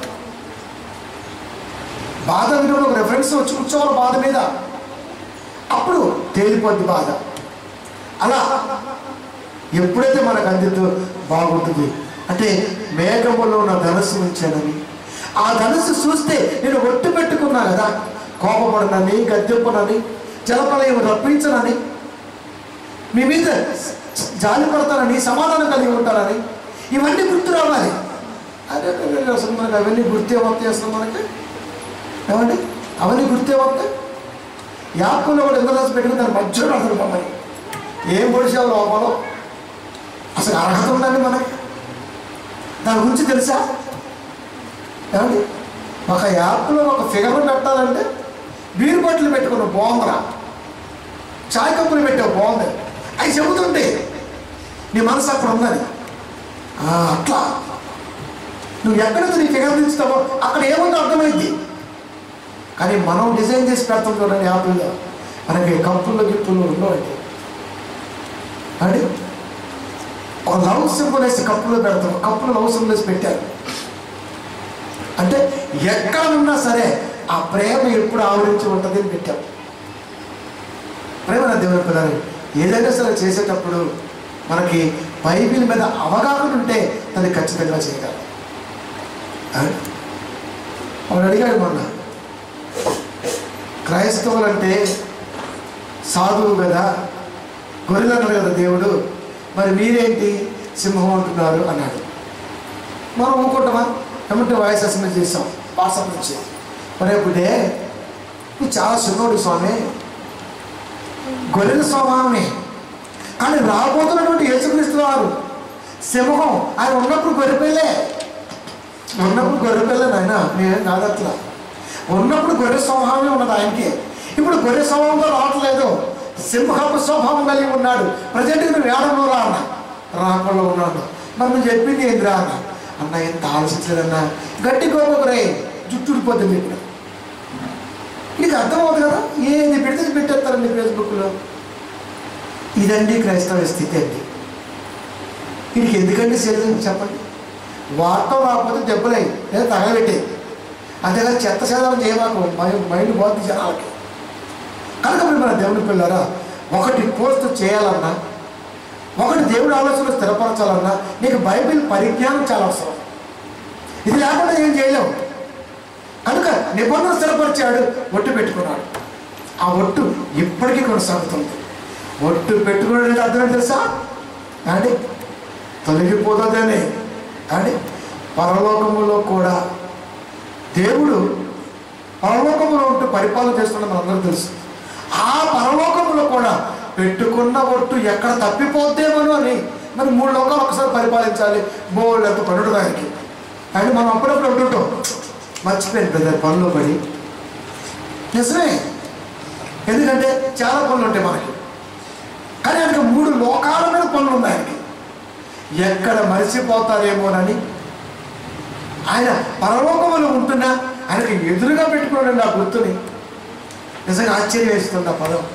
బాధ విలువలో ఒక రెఫరెన్స్ వచ్చి కూర్చోవాలి బాధ మీద అప్పుడు తేలిపోద్ది బాధ అలా ఎప్పుడైతే మనకు అందితో బాగుంటుంది అంటే మేఘములో నా ధనస్సు ఉంచానని ఆ ధనస్సు చూస్తే నేను ఒట్టు పెట్టుకున్నా కదా కోపపడనని గద్దెంపనని జలప్రలయం రప్పించనని మీ మీద జాలి పడతానని సమాధానం కలిగి ఉంటానని ఇవన్నీ గుర్తు రావాలి అరే అరే, అరే, అసలు మనకి అవన్నీ గుర్తే వస్తాయి అసలు మనకి ఏమండి అవన్నీ గుర్తే వస్తాయి యాప్లో కూడా ఎంత రాసి పెట్టుకుని దాని మధ్యలో అసలు మమ్మల్ని ఏం పొడిచావు లోపల అసలు అర్హత ఉందండి మనకి దాని గురించి తెలుసా ఏమండి ఒక యాప్లో ఒక ఫిగర్ పెట్టాలంటే బీరు బట్టలు పెట్టుకున్న బాగుందిరా చాయ్ కప్పులు పెట్టావు బాగుంది అవి చెబుతుంటే నీ మనసు అక్కడ ఉందని ఆ, అట్లా నువ్వు ఎక్కడైతే నీ ఫిగర్ దించుతావో అక్కడ ఏముందో అర్థమైంది కానీ మనం డిజైన్ చేసి పెడతాం చూడండి యాప్లో మనకి కప్పులు గిప్పులు ఉండవండి అండి ఒక లవ్ సింబల్ వేసి కప్పులో పెడతాం కప్పులో లవ్ సింబల్ వేసి పెట్టారు అంటే ఎక్కడ ఉన్నా సరే ఆ ప్రేమ ఎప్పుడు ఆవరించి ఉంటుంది అని పెట్టాం ప్రేమ నా దేవుని పిల్లలు ఏదైనా సరే చేసేటప్పుడు మనకి బైబిల్ మీద అవగాహన ఉంటే దాన్ని ఖచ్చితంగా చేయగలం అవును. వాడు అడిగాడు మొన్న క్రైస్తవులు అంటే సాధువు కదా గొర్రెలు అన్నారు కదా దేవుడు మరి మీరేంటి సింహం అంటున్నారు అన్నాడు మనం ఊరుకుంటామా ఏమంటే వాయిస్ అసెంబ్లీ చేసాం భాష నుంచి మరి ఇప్పుడే నువ్వు చాలా చిన్నోడు స్వామి గొర్రెల స్వభావమే కానీ రాబోతున్నటువంటి యేసుక్రీస్తు వారు సింహం ఆయన ఉన్నప్పుడు గొర్రెపిల్లే ఉన్నప్పుడు గొర్రెపిల్ల నాయన నేనేం కాదు అట్లా ఉన్నప్పుడు గొర్రె స్వభావమే ఉన్నది ఆయనకి ఇప్పుడు గొర్రె స్వభావంతో రావట్లేదు సింహపు స్వభావం కలిగి ఉన్నాడు ప్రజెంట్ నువ్వు ఏడంలో రా అన్న రాకుండా ఉన్నాడు మరి నువ్వు చెప్పింది ఏందిరా అన్న అన్న ఎంత ఆలోచించలేదన్నా గట్టి గోపకురే జుట్టు ఊడిపోతుంది ఇప్పుడు నీకు అర్థమవుతుంది కదా ఏది పెడితే పెట్టేస్తారండి ఫేస్బుక్లో ఇదండి క్రైస్తవ స్థితి అండి వీడికి ఎందుకండి శరీరం చెప్పండి వార్త రాకపోతే దెబ్బలై లేదా తగలబెట్టే అంతేగా చెత్త సేదనం చేయమాకు మైండ్ మైండ్ పోతుంది జనాలకి కనుక మీరు మన దేవుని పిల్లరా ఒకటి పోస్ట్ చేయాలన్నా ఒకటి దేవుడి ఆలోచనలు స్థిరపరచాలన్నా నీకు బైబిల్ పరిజ్ఞానం చాలా అవసరం ఇది లేకుండా ఏం చేయలేవు కనుక నిబంధన స్థిరపరిచాడు ఒట్టు పెట్టుకున్నాడు ఆ ఒట్టు ఇప్పటికీ కొనసాగుతుంది ఒట్టు పెట్టుకున్నాడు అంటే అర్థం ఏంటి తెలుసా అండి తొలగిపోతుందని అండి పరలోకములో కూడా దేవుడు పరలోకములో ఉంటూ పరిపాలన చేస్తున్న మనందరూ తెలుసు ఆ పరలోకములో కూడా పెట్టుకున్న ఒట్టు ఎక్కడ తప్పిపోద్దేమో అని మరి మూడు లోకాలు ఒకసారి పరిపాలించాలి బోల్డ్ ఎంత పనుడు దానికి అండ్ మనం అప్పుడప్పుడు ఉంటుంటాం మర్చిపోయింది బ్రదర్ పనులు పడి నిజమే ఎందుకంటే చాలా పనులు ఉంటాయి మనకి కానీ ఆయనకి మూడు లోకాల మీద పనులు ఉన్నాయి ఆయనకి ఎక్కడ మరిచిపోతారేమోనని ఆయన పరలోకములు ఉంటున్నా ఆయనకి ఎదురుగా పెట్టుకోండి ఆ గుర్తుని నిజంగా ఆశ్చర్యం వేస్తుంది ఆ పదం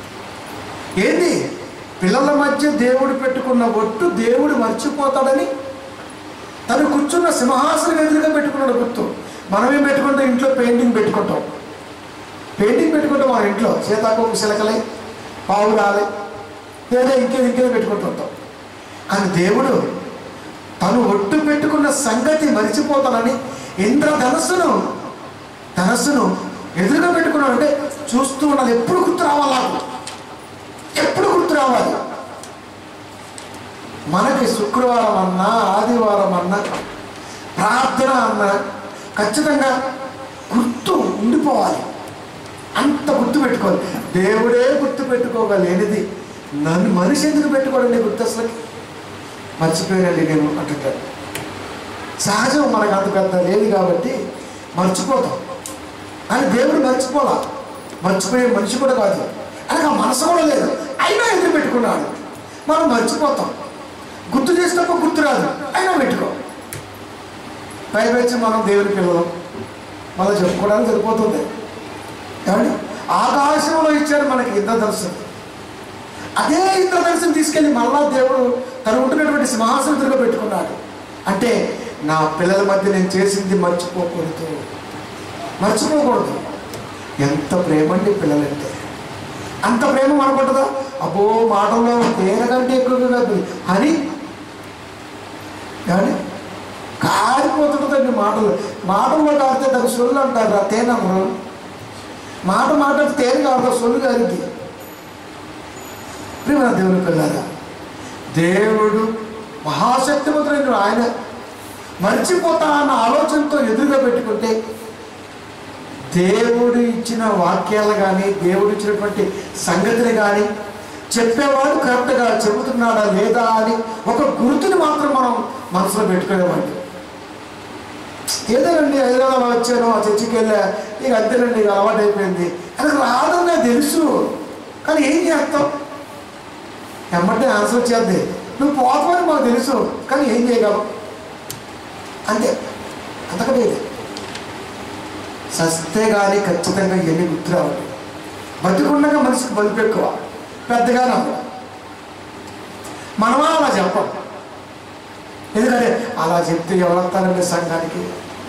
ఏంది పిల్లల మధ్య దేవుడు పెట్టుకున్న ఒట్టు దేవుడు మర్చిపోతాడని తను కూర్చున్న సింహాసనం ఎదురుగా పెట్టుకున్నాడు గుర్తు మనమేం పెట్టుకుంటాం ఇంట్లో పెయింటింగ్ పెట్టుకుంటాం పెయింటింగ్ పెట్టుకుంటాం మన ఇంట్లో సీతాకోక శిలకలై పావురాలే లేదా ఇంకేది ఇంకేదో పెట్టుకుంటుంటాం కానీ దేవుడు తను ఒట్టు పెట్టుకున్న సంగతి మరిచిపోతానని ఇంద్రధనస్సును ధనస్సును ఎదురుగా పెట్టుకున్నాడు అంటే చూస్తూ ఉండాలి ఎప్పుడు గుర్తు రావాలి నాకు ఎప్పుడు గుర్తు రావాలి మనకి శుక్రవారం అన్నా ఆదివారం అన్నా ప్రార్థన అన్నా ఖచ్చితంగా గుర్తు ఉండిపోవాలి అంత గుర్తు పెట్టుకోవాలి దేవుడే గుర్తు పెట్టుకోగలేనిది నన్ను మనిషి ఎందుకు పెట్టుకోడండి గుర్తు అసలు మర్చిపోయానండి నేను అంటుంటాడు సహజం మనకు అంత పెద్ద లేదు కాబట్టి మర్చిపోతాం కానీ దేవుడు మర్చిపోలా మర్చిపోయే మనిషి కూడా కాదు ఆయనకు ఆ మనసు కూడా లేదు అయినా ఎందుకు పెట్టుకున్నాడు మనం మర్చిపోతాం గుర్తు చేసినప్పుడు గుర్తు రాదు అయినా పెట్టుకో పైపెచ్చి మనం దేవుని పిల్లలం మళ్ళీ చెప్పుకోవడానికి సరిపోతుంది ఏమండి ఆకాశంలో ఇచ్చాడు మనకి ఇంద్రదర్శనం అదే ఇంద్రదర్శనం తీసుకెళ్ళి మళ్ళా దేవుడు తను ఉంటున్నటువంటి సింహాసనం తిరుగు పెట్టుకున్నాడు అంటే నా పిల్లల మధ్య నేను చేసింది మర్చిపోకూడదు మర్చిపోకూడదు ఎంత ప్రేమ అండి పిల్లలంటే అంత ప్రేమ మనకుంటుందా అబ్బో మాటల్లో తేనె కంటే ఎక్కువగా అని ఏమండి సొల్లండి మాటలు మాటల్లో కాడితే దానికి సొల్లు అంటారు తేనమ్మరు మాట మాట తేనె కాదు సొల్లు గారికి ప్రియమైన దేవుని పిల్లారా దేవుడు మహాశక్తివంతుడైన ఆయన మర్చిపోతా అన్న ఆలోచనతో ఎదురుగా పెట్టుకుంటే దేవుడు ఇచ్చిన వాక్యాలు కానీ దేవుడు ఇచ్చినటువంటి సంగతిని కానీ చెప్పేవాడు కరెక్ట్గా చెబుతున్నాడా లేదా అని ఒక గుర్తుని మాత్రం మనం మనసులో పెట్టుకునేవాడి ఏదోనండి హైదరాబాద్ వచ్చాను ఆ చర్చికి వెళ్ళా ఇక అంతేనండి ఇక అలవాటు అయిపోయింది అది రాదని నాకు తెలుసు కానీ ఏం చేస్తావు ఎమ్మటే ఆన్సర్ వచ్చేద్ది నువ్వు పోతావని మాకు తెలుసు కానీ ఏం చేయగలవు అంతే అంతకంటే లేదు సస్తే కానీ ఖచ్చితంగా ఎన్ని గుర్తు రావాలి బతికుండగా మనిషికి బలుపు ఎక్కువ పెద్దగా నమ్మడం మనమా అలా చెప్పం ఎందుకంటే అలా చెప్తే ఎవరు వస్తారండి సంఘానికి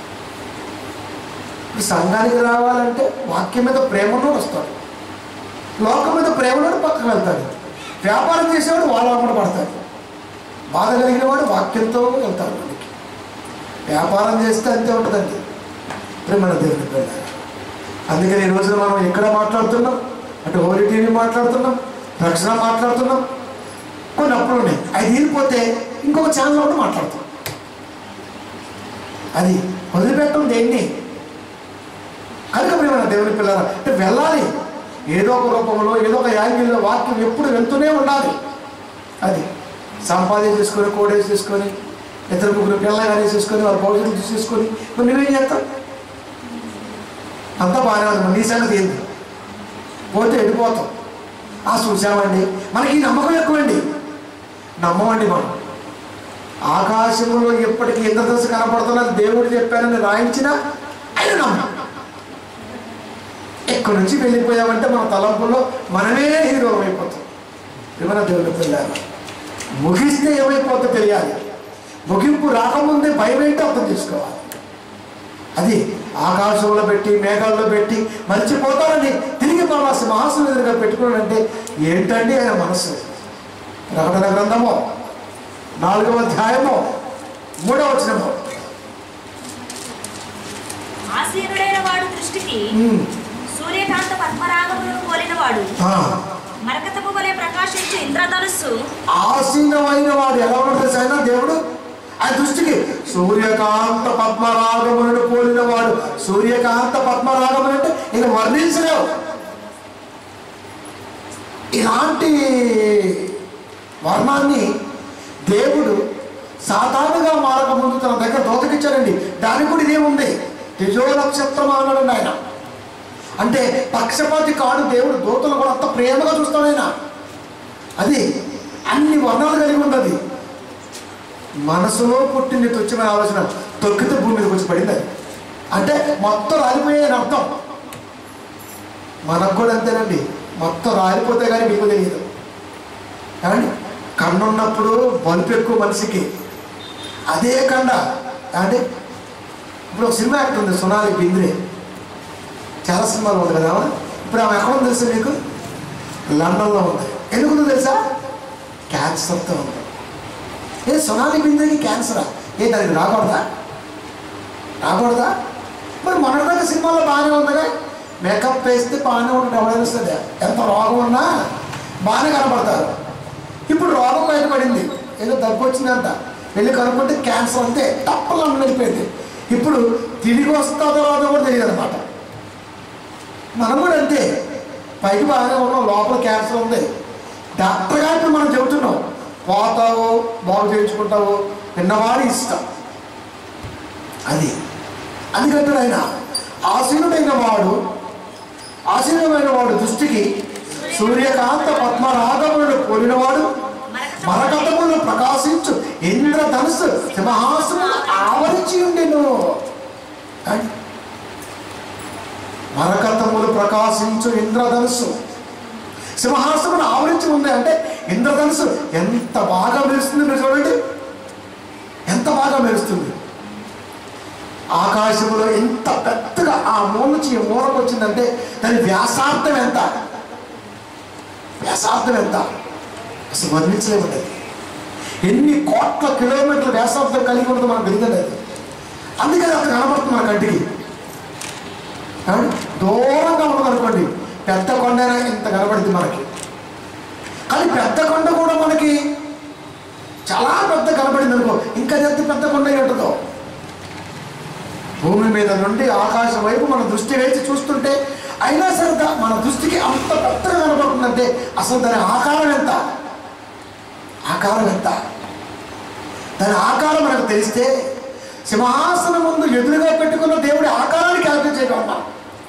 ఈ సంఘానికి రావాలంటే వాక్యం మీద ప్రేమతో వస్తాడు లోకం మీద ప్రేమతో పక్కకు వెళ్తాడు వ్యాపారం చేసేవాడు వాళ్ళ అమ్మడు పడతాడు బాధ కలిగిన వాడు వాక్యంతో వెళ్తాడు మనకి వ్యాపారం చేస్తే అంతే ఉంటుందండి ప్రేమణ దేవుని పిల్ల అందుకని ఈ రోజున మనం ఎక్కడ మాట్లాడుతున్నాం అటు హోలీ టీవీ మాట్లాడుతున్నాం రక్షణ మాట్లాడుతున్నాం కొన్ని అప్పులు ఉన్నాయి అది తీరిపోతే ఇంకొక ఛానల్ ఒకటి మాట్లాడుతాం అది వదిలిపెట్టడం దేన్ని కనుక ప్రేమ దేవుని పిల్లల అంటే వెళ్ళాలి ఏదో ఒక రూపంలో ఏదో ఒక యాంగిల్లో వాక్యం ఎప్పుడు వెళ్తూనే ఉండాలి అది సంపాదన చేసుకొని కోడేసి తీసుకొని ఇద్దరు ముగ్గురు పిల్లలు కానీ చేసుకొని వారి భవిష్యత్తు చూసేసుకొని మరి నువ్వేం చేస్తావు అంతా బాగానే ఉంది మరి నీ సంగతి ఏంది పోతే వెళ్ళిపోతాం ఆ చూసామండి మనకి ఈ నమ్మకం ఎక్కువండి నమ్మమండి మనం ఆకాశంలో ఎప్పటికీ ఇంద్రదశ కనపడుతున్నది దేవుడు చెప్పానని రాయించిన ఆయన నమ్మం ఎక్కడి నుంచి వెళ్ళిపోయామంటే మన తలంపుల్లో మనమే హీరో అయిపోతాం ఏమైనా దేవుడు పిల్లారు ముగిస్తే ఏమైపోతుందో తెలియాలి ముగింపు రాకముందే భయం ఏంటో అర్థం చేసుకోవాలి అది ఆకాశంలో పెట్టి మేఘాల్లో పెట్టి మర్చిపోతారని తిరిగి మన సింహాసనం ఎదురుగా పెట్టుకున్నాడంటే ఏంటండి ఆయన మనస్సు ప్రకటన గ్రంథము నాలుగవ అధ్యాయము మూడవ వచనము ఆసీనుడైన వాడు దృష్టికి ఉమ్, సూర్యకాంత పద్మరాగములను పోలిన వాడు ఆ, మరకతపు వలె ప్రకాశించే ఇంద్రధనుస్సు ఆసీనమైన వాడు ఎలా ఉంటుంది సైనా దేవుడు ఆ దృష్టికి సూర్యకాంత పద్మరాగములను పోలిన వాడు సూర్యకాంత పద్మరాగములు అంటే ఇక వర్ణించలేవు ఇలాంటి వర్ణాన్ని దేవుడు సాధారణంగా మారక ముందు తన దగ్గర దోతకిచ్చాడండి దానికి కూడా ఇదేముంది తేజో నక్షత్రం అన్నాడండి ఆయన అంటే పక్షపాతి కాడు దేవుడు దూతలు కూడా అంత ప్రేమగా చూస్తాడు ఆయన అది అన్ని వర్ణాలు కలిగి ఉన్నది మనసులో పుట్టింది తుచ్చమైన ఆలోచన తొక్కితే భూమి మీదకి వచ్చి పడింది అది అంటే మొత్తం రాలిపోయాయని అర్థం మనకు కూడా అంతేనండి మొత్తం రాలిపోతే కానీ మీకు తెలియదు ఏమండి కన్నున్నప్పుడు బలుపు ఎక్కువ మనిషికి అదే కండ అంటే ఇప్పుడు ఒక సినిమా యాక్టర్ ఉంది సొనాలి బింద్రే చాలా సినిమాలు ఉంది కదా ఆమె. ఇప్పుడు ఆమె ఎక్కడ ఉంది తెలుసా మీకు లండన్లో ఉంది ఎందుకు ఉందో తెలుసా క్యాన్సర్తో ఉంది ఏ సొనాలి బింద్రేకి క్యాన్సరా ఏ దానికి రాకూడదా రాకూడదా మరి మొన్నటిదాకా సినిమాలో బాగానే ఉందిగా మేకప్ వేస్తే బాగానే ఉంటుంది ఎవరైనా వస్తుంది ఎంత రోగం ఉన్నా బాగానే కనపడతారు ఇప్పుడు రోగం బయటపడింది ఏదో దగ్గు వచ్చిందంట వెళ్ళి కనుక్కుంటే క్యాన్సర్ అంతే తప్పలు వెళ్ళిపోయింది ఇప్పుడు తిరిగి వస్తుందో రాదో కూడా తెలియదు అనమాట మనం కూడా అంతే పైకి బాగానే ఉన్నాం లోపల క్యాన్సర్ ఉంది డాక్టర్ గారు ఇప్పుడు మనం చెబుతున్నాం పోతావు బాగు చేయించుకుంటావు విన్నవాడి ఇష్టం అది అది కట్టాడు ఆయన ఆసీనుడైన వాడు ఆసీనుడైన వాడు దృష్టికి సూర్యకాంత పద్మరాగములను పోలినవాడు మరకతములు ప్రకాశించు ఇంద్రధనుసు సింహాసనము ఆవరించి ఉండెను కానీ మరకతములు ప్రకాశించు ఇంద్రధనుసు సింహాసనం ఆవరించి ఉంది అంటే ఇంద్రధనుసు ఎంత బాగా మెరుస్తుంది మీరు చూడండి ఎంత బాగా మెరుస్తుంది ఆకాశంలో ఎంత పెద్దగా ఆ మూల నుంచి ఈ మూలకు వచ్చిందంటే దాని వ్యాసార్థం ఎంత వ్యాసార్థం ఎంత అసలు వర్ణించలేమండి ఎన్ని కోట్ల కిలోమీటర్ల వ్యాసార్థం కలిగి ఉంటుందో మనకు తెలియదండి అది అందుకని అంత కనబడుతుంది మన కంటికి ఏమండి? దూరంగా ఉన్నదనుకోండి పెద్ద కొండ ఇంత కనబడుతుంది మనకి కానీ పెద్ద కొండ కూడా మనకి చాలా పెద్ద కనబడింది అనుకో ఇంకా ఎంత పెద్ద కొండ అయి ఉంటుందో భూమి మీద నుండి ఆకాశం వైపు మన దృష్టి వేసి చూస్తుంటే అయినా సరే దా- మన దృష్టికి అంత పెద్దగా కనబడుతుందంటే అసలు దాని ఆకారం ఎంత ఆకారం ఎంత దాని ఆకారం మనకు తెలిస్తే సింహాసనం ముందు ఎదురుగా పెట్టుకున్న దేవుడి ఆకారాన్ని క్యాల్కులేట్ చేయగలం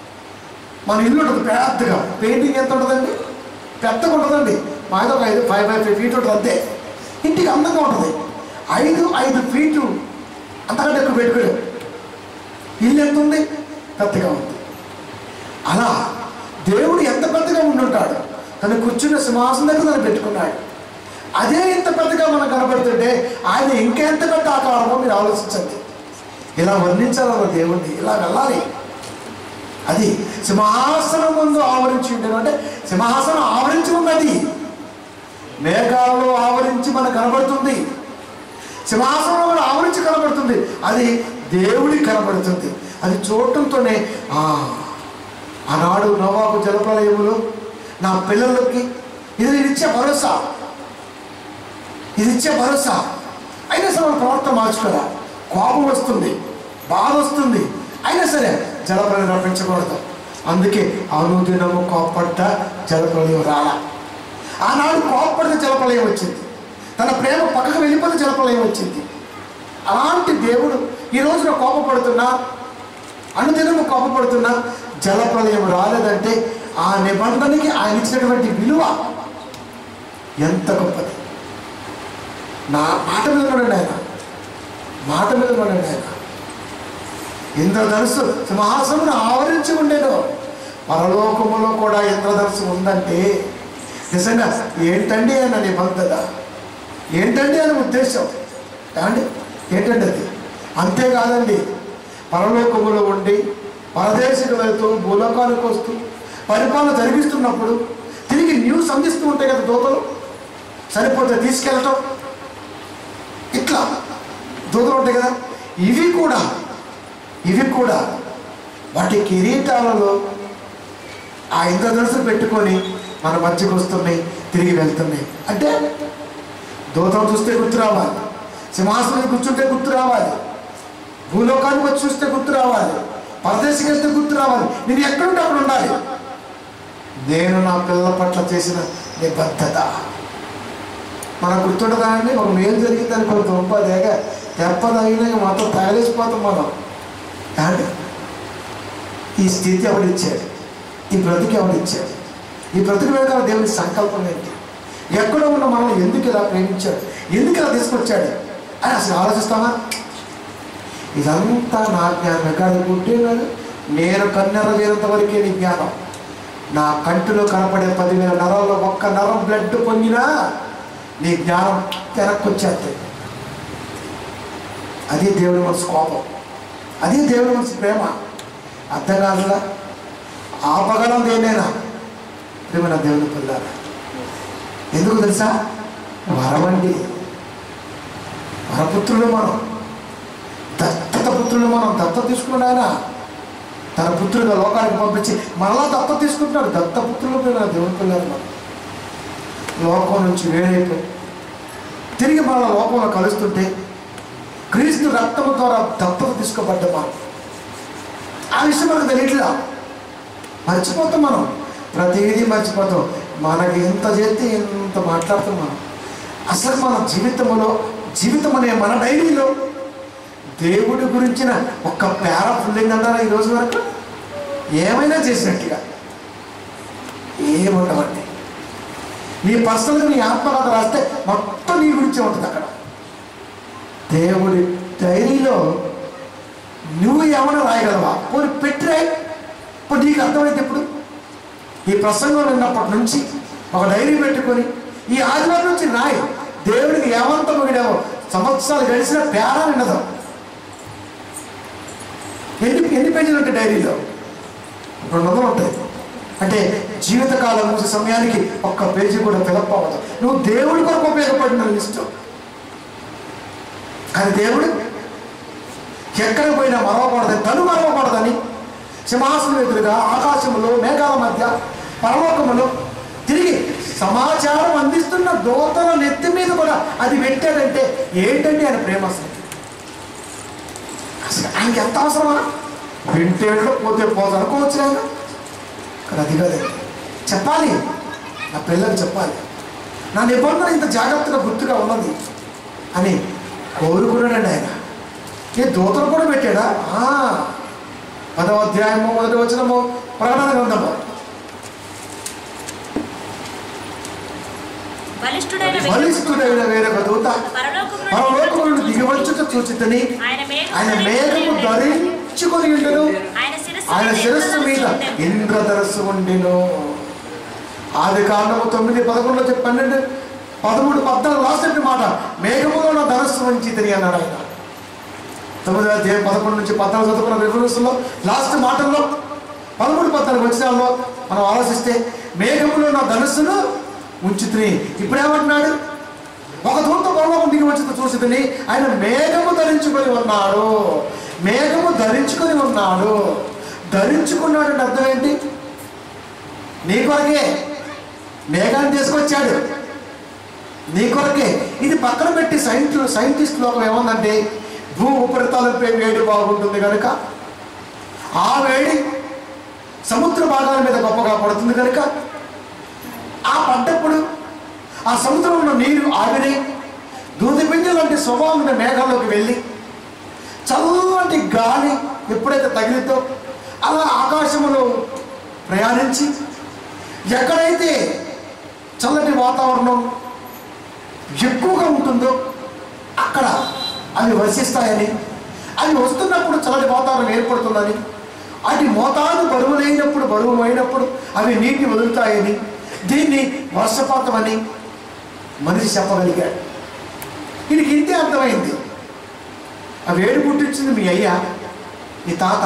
మన ఇల్లు ఉంటుంది పెద్దగా పెయింటింగ్ ఎంత ఉంటుందండి పెద్దగా ఉంటుందండి మాది ఒక ఐదు ఫైవ్ ఫైవ్ ఫీట్ ఉంటుంది అంతే ఇంటికి అందంగా ఉంటుంది ఐదు ఐదు ఫీటు అంతకంటే ఎక్కువ పెట్టుకోలేము ఇల్లు ఎంత ఉంది పెద్దగా ఉంది అలా దేవుడు ఎంత పెద్దగా ఉండుంటాడు తను కూర్చున్న సింహాసనం దగ్గర తను పెట్టుకున్నాడు అదే ఇంత పెద్దగా మనకు కనబడుతుంటే ఆయన ఇంకెంత పెద్ద ఆకారమో మీరు ఆలోచించండి ఇలా వర్ణించాలన్న దేవుణ్ణి ఇలా వెళ్ళాలి అది సింహాసనం ముందు ఆవరించి ఉండేది అంటే సింహాసనం ఆవరించి ఉన్నది మేఘాలలో ఆవరించి మనకు కనబడుతుంది సింహాసనం కూడా ఆవరించి కనబడుతుంది అది దేవుడికి కనబడుతుంది అది చూడటంతోనే ఆ, ఆనాడు నవాబు జలప్రలయములు నా పిల్లలకి ఇది నేను ఇచ్చే భరోసా ఇది ఇచ్చే భరోసా అయినా సరే మన ప్రవర్తన మార్చుకోరా కోపం వస్తుంది బాధ వస్తుంది అయినా సరే జలప్రలయం రప్పించకూడదు అందుకే అనుదినము కోపడ్డ జలప్రలయం రాలా ఆనాడు కోపడితే జలప్రలయం వచ్చింది తన ప్రేమ పక్కకు వెళ్ళిపోతే జలప్రలయం వచ్చింది అలాంటి దేవుడు ఈ రోజున కోపపడుతున్నా అనుదినము కోపపడుతున్నా జలప్రలయం రాలేదంటే ఆ నిబంధనకి ఆయన ఇచ్చినటువంటి విలువ ఎంత గొప్పది నా మాట మీద ఉండండి ఆయన మాట మీద ఉండండి ఆయన ఇంద్రధనుసు సింహాసమును ఆవరించి ఉండేను పరలోకములో కూడా ఇంద్రధనుసు ఉందంటే నిజంగా ఏంటండి ఆయన నిబంధన ఏంటండి ఆయన ఉద్దేశం ఏమండి ఏంటండి అది అంతేకాదండి పరలోకములో ఉండి పరదేశకు వెళ్తూ భూలోకానికి వస్తూ పరిపాలన జరిగిస్తున్నప్పుడు తిరిగి న్యూస్ అందిస్తూ ఉంటాయి కదా దూతలు సరిపోతే తీసుకెళ్ళటం ఇట్లా దూతలు ఉంటాయి కదా ఇవి కూడా ఇవి కూడా వాటి కిరీటాలలో ఆ ఇంద్రధనుసు పెట్టుకొని మన మధ్యకు వస్తున్నాయి తిరిగి వెళ్తున్నాయి అంటే దూతం చూస్తే గుర్తు రావాలి సింహాసనం కూర్చుంటే గుర్తు రావాలి భూలోకానికి వచ్చి చూస్తే గుర్తు రావాలి పరదేశికి వెళ్తే గుర్తు రావాలి నేను ఎక్కడుంటే అక్కడ ఉండాలి నేను నా పిల్లల పట్ల చేసిన నిబద్ధత మనకు గుర్తుండదా అండి ఒక మేలు జరిగింది అనుకో దుంపదేగ తెప్ప తగిన మొత్తం తగలేసిపోతాం మనం ఏమండి ఈ స్థితి ఎవడిచ్చాడు ఈ బ్రతికి ఎవడిచ్చాడు ఈ బ్రతికి వెనకాల దేవుని సంకల్పం ఏంటి ఎక్కడో ఉన్న మనం ఎందుకు ఇలా ప్రేమించాడు ఎందుకు ఇలా తీసుకొచ్చాడు అని అసలు ఆలోచిస్తామా ఇదంతా నా జ్ఞానం కాదు పుట్టినాడు నేను కన్నెర లేనంత వరకే నీ జ్ఞానం నా కంటిలో కనపడే పదివేల నరాల్లో ఒక్క నరం బ్లడ్ పొందినా నీ జ్ఞానం వెనక్కి వచ్చేస్తుంది అది దేవుడి మనసు కోపం అది దేవుడి మనసు ప్రేమ అర్థం కాదుగా ఆపగలం దేనైనా ప్రేమ దేవుని పిల్లారా ఎందుకు తెలుసా వరమండి వరపుత్రులు మనం దత్తత పుత్రులు మనం దత్త తీసుకున్నాడు ఆయన తన పుత్రులుగా లోకానికి పంపించి మరలా దత్త తీసుకుంటున్నాడు దత్తపుత్రులు మీద దేవుని పిల్లలు మనం లోకం నుంచి వేరైపోయి తిరిగి మన లోకంలో కలుస్తుంటే క్రీస్తు రక్తము ద్వారా దత్తత తీసుకోబడ్డమా ఆ విషయం మనకు తెలియట్లా మర్చిపోతాం మనం ప్రతిదీ మర్చిపోతాం మనకి ఎంత చేస్తే ఎంత మాట్లాడుతాం మనం అసలు మన జీవితంలో జీవితం అనే మన డైరీలో దేవుడి గురించిన ఒక్క పేర ఫుల్లింగ్ అంటారా ఈ రోజు వరకు ఏమైనా చేసినట్టుగా ఏముండవండి నీ పర్సనల్గా నీ ఆత్మకథ రాస్తే మొత్తం నీ గురించే ఉంటుంది అక్కడ దేవుడి డైరీలో నువ్వు ఏమైనా రాయగలవా పోనీ పెట్టి రాయి ఇప్పుడు నీకు అర్థమైతే ఇప్పుడు ఈ ప్రసంగం విన్నప్పటి నుంచి ఒక డైరీ పెట్టుకొని ఈ ఆదివారం నుంచి రాయి దేవుడికి ఏమంత పొగిడావో సంవత్సరాలు గడిచిన పేరా విన్నదాం ఎన్ని ఎన్ని పేజీలు ఉంటాయి డైరీలో రెండు వందలు ఉంటాయి అంటే జీవితకాలం ముగిసే సమయానికి ఒక్క పేజీ కూడా ఫిలప్ అవ్వదు నువ్వు దేవుడి కొరకు ఉపయోగపడిన లిస్టు కానీ దేవుడు ఎక్కడ పోయినా మరవకూడదని తను మరవకూడదని సింహాసనం ఎదురుగా ఆకాశములో మేఘాల మధ్య పరలోకములో తిరిగి సమాచారం అందిస్తున్న దోతల నెత్తి మీద కూడా అది పెట్టాడంటే ఏంటండి ఆయన ప్రేమ అసలు అసలు ఆయనకి ఎంత అవసరమా వింటేళ్ళు పోతే పోతే అనుకోవచ్చు ఆయన కానీ అది కాదండి చెప్పాలి నా పిల్లలకు చెప్పాలి నా నిబంధన ఇంత జాగ్రత్తగా గుర్తుగా ఉన్నది అని కోరుకున్నాడండి ఆయన ఏ దూతలు కూడా పెట్టాడా ఆ, పదవ అధ్యాయము మొదటి వచనము ప్రకటన గ్రంథము బలిష్ఠుడైన వ్యక్తి బలిష్ఠుడైన వేరొక దూత పరలోకము నుండి పరలోకము నుండి దిగివచ్చుట చూచితని ఆయన మేఘము ఆయన మేఘము ధరించుకొని ఉండను ఆయన శిరస్సు ఆయన మీద శిరస్సు మీద ఇంద్రధనుస్సు ఉండెను. ఇంద్రధరస్సు ఉండెను ఆది కాండము తొమ్మిది పదకొండులో చెప్పి పన్నెండు పదమూడు పద్నాలుగు రాసినట్టు మాట మేఘములో నా ధరస్సు ఉంచి తిరిగి అన్నాడు ఆయన తొమ్మిది అధ్యాయం పదకొండు నుంచి పద్నాలుగు చదువుకున్న రిఫరెన్స్లో లాస్ట్ మాటల్లో పదమూడు పద్నాలుగు వచ్చినాల్లో మనం ఆలోచిస్తే మేఘములో నా ధనుస్సును ఉంచుతుని ఇప్పుడు ఏమంటున్నాడు ఒక దూత పరలోకం దిగి వచ్చి చూసిదని ఆయన మేఘము ధరించుకొని ఉన్నాడు మేఘము ధరించుకొని ఉన్నాడు ధరించుకున్నాడు అంటే అర్థం ఏంటి నీ కొరకే మేఘాన్ని తీసుకొచ్చాడు నీ కొరకే ఇది పక్కన పెట్టి సైంటిస్టు సైంటిస్ట్ లోకం ఏముందంటే భూ ఉపరితలంపై వేడి బాగుంటుంది కనుక ఆ వేడి సముద్ర భాగాల మీద గొప్పగా పడుతుంది కనుక ఆ పడ్డప్పుడు ఆ సముద్రంలో నీరు ఆవిరి దూది పిండి లాంటి స్వభావం ఉన్న మేఘాల్లోకి వెళ్ళి చల్లటి గాలి ఎప్పుడైతే తగిలితో అలా ఆకాశంలో ప్రయాణించి ఎక్కడైతే చల్లటి వాతావరణం ఎక్కువగా ఉంటుందో అక్కడ అవి వసిస్తాయని అవి వస్తున్నప్పుడు చల్లటి వాతావరణం ఏర్పడుతుందని అటు మోతాదు బరువు లేనప్పుడు బరువు అయినప్పుడు అవి నీటిని వదులుతాయని దీన్ని వర్షపాతం అని మనిషి చెప్పగలిగాడు వీడికి ఇంతే అర్థమైంది ఆ వేడి పుట్టించింది మీ అయ్యా మీ తాత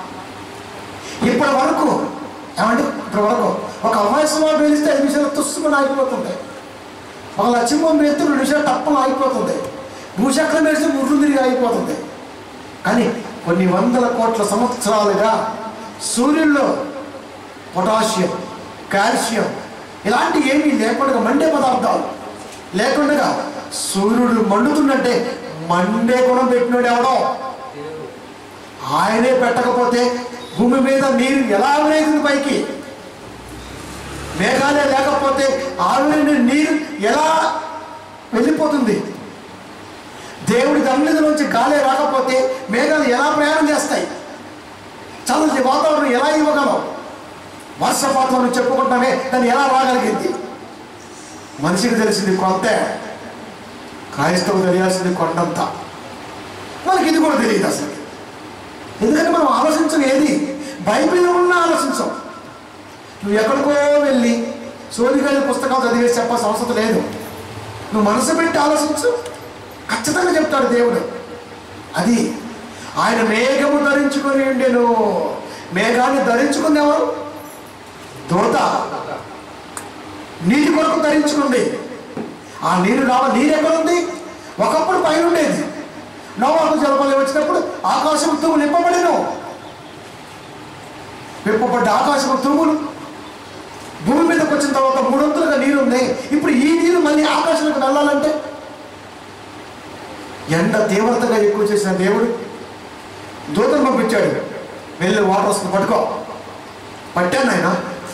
ఇప్పటి వరకు ఏమంటే ఇప్పటి వరకు ఒక అమ్మాయి సుమారు పేలిస్తే ఐదు నిమిషాలు తుస్సుకొని ఆగిపోతుంది ఒక లక్ష్మం వేస్తే రెండు నిమిషాలు తప్పని ఆగిపోతుంది భూచక్రం వేస్తే ముర్రు తిరిగి ఆగిపోతుంది కానీ కొన్ని వందల కోట్ల సంవత్సరాలుగా సూర్యుల్లో పొటాషియం కాల్షియం ఇలాంటి ఏమీ లేకుండా మండే పదార్థాలు లేకుండా సూర్యుడు మండుతుందంటే మండే గుణం పెట్టినోడు ఎవడో ఆయనే పెట్టకపోతే భూమి మీద నీరు ఎలా ఆవిరేసింది పైకి మేఘాలే లేకపోతే ఆవిరైన నీరు ఎలా వెళ్ళిపోతుంది దేవుడి దమ్మిది నుంచి గాలే రాకపోతే మేఘాలు ఎలా ప్రయాణం చేస్తాయి చల్లటి వాతావరణం ఎలా ఇవ్వగలం వర్షపాతం అని చెప్పుకుంటామే దాన్ని ఎలా రాగలిగింది మనిషికి తెలిసింది కొంతే క్రైస్తవు తెలియాల్సింది కొండంత మనకి ఇది కూడా తెలియదు అసలు ఎందుకంటే మనం ఆలోచించం ఏది బైబిల్లో ఉన్న ఆలోచించం నువ్వు ఎక్కడికో వెళ్ళి సోదిగారి పుస్తకాలు చదివేసి చెప్పాల్సిన అవసరం లేదు నువ్వు మనసు పెట్టి ఆలోచించు ఖచ్చితంగా చెప్తాడు దేవుడు అది ఆయన మేఘము ధరించుకొని ఉండెను మేఘాన్ని ధరించుకుంది ఎవరు దూత నీటి కొరకు ధరించుకుంది ఆ నీరు రావ నీరు ఎక్కడ ఉంది ఒకప్పుడు పైన ఉండేది నోవాకు జలపల్లి వచ్చినప్పుడు ఆకాశం తూములు నింపబడిను విప్పబడ్డ ఆకాశం తూములు భూమి మీదకి వచ్చిన తర్వాత మూడొంతులుగా నీరు ఉంది ఇప్పుడు ఈ నీరు మళ్ళీ ఆకాశంలోకి వెళ్ళాలంటే ఎండ తీవ్రతగా ఎక్కువ చేసిన దేవుడు దూతను పంపించాడు వెళ్ళి వాటర్ వస్తుంది పట్టుకో పట్టాను ఆయన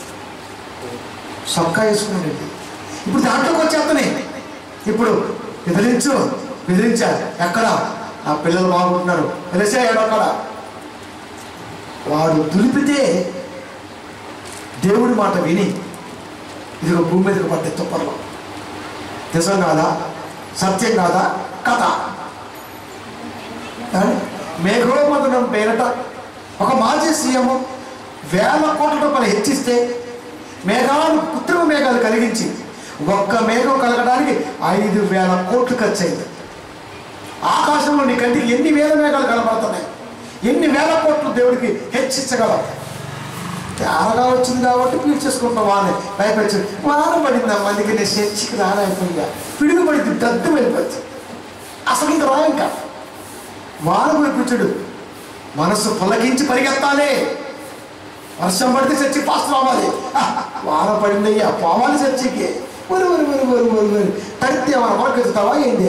సొక్కా వేసుకున్నాడు ఇప్పుడు దాంట్లోకి వచ్చేస్తానే ఇప్పుడు బెదిరించు బెదిరించా ఎక్కడ నా పిల్లలు బాగుంటున్నారు తెలిసాడు అక్కడ వాడు దులిపితే దేవుడి మాట విని ఇదిగో భూమి మీదకి పడ్డే తుప్పర్లో నిజం కాదా సత్యం కాదా కథ మేఘోపదనం పేరట ఒక మాజీ సీఎం వేల కోట్ల రూపాయలు హెచ్చిస్తే మేఘాలు కృత్రిమ మేఘాలు కలిగించి ఒక్క మేఘం కలగడానికి ఐదు వేల కోట్లు ఖర్చు అయింది ఆకాశంలో నీ కంటికి ఎన్ని వేల మేఘాలు కనబడుతున్నాయి ఎన్ని వేల కోట్లు దేవుడికి హెచ్చించగలవు తేరగా వచ్చింది కాబట్టి పీల్చేసుకుంటాం వానే పైపచ్చి వాన పడింది మందికి నేను చర్చికి రానైపోయిందా పిడుగు పడింది దద్దు వెళ్ళిపోతుంది అసలు ఇంకా రా ఇంకా వాన కురిపించుడు మనసు పులకించి పరిగెత్తాలి వర్షం పడితే చర్చి పాస్టర్ అవ్వాలి ఆ, వాన పడిందయ్యా పోవాలి చర్చికి వరి వరి వరి వరి వరి వరి తడితే మన వరకు ఎత్తుతావా ఏంటి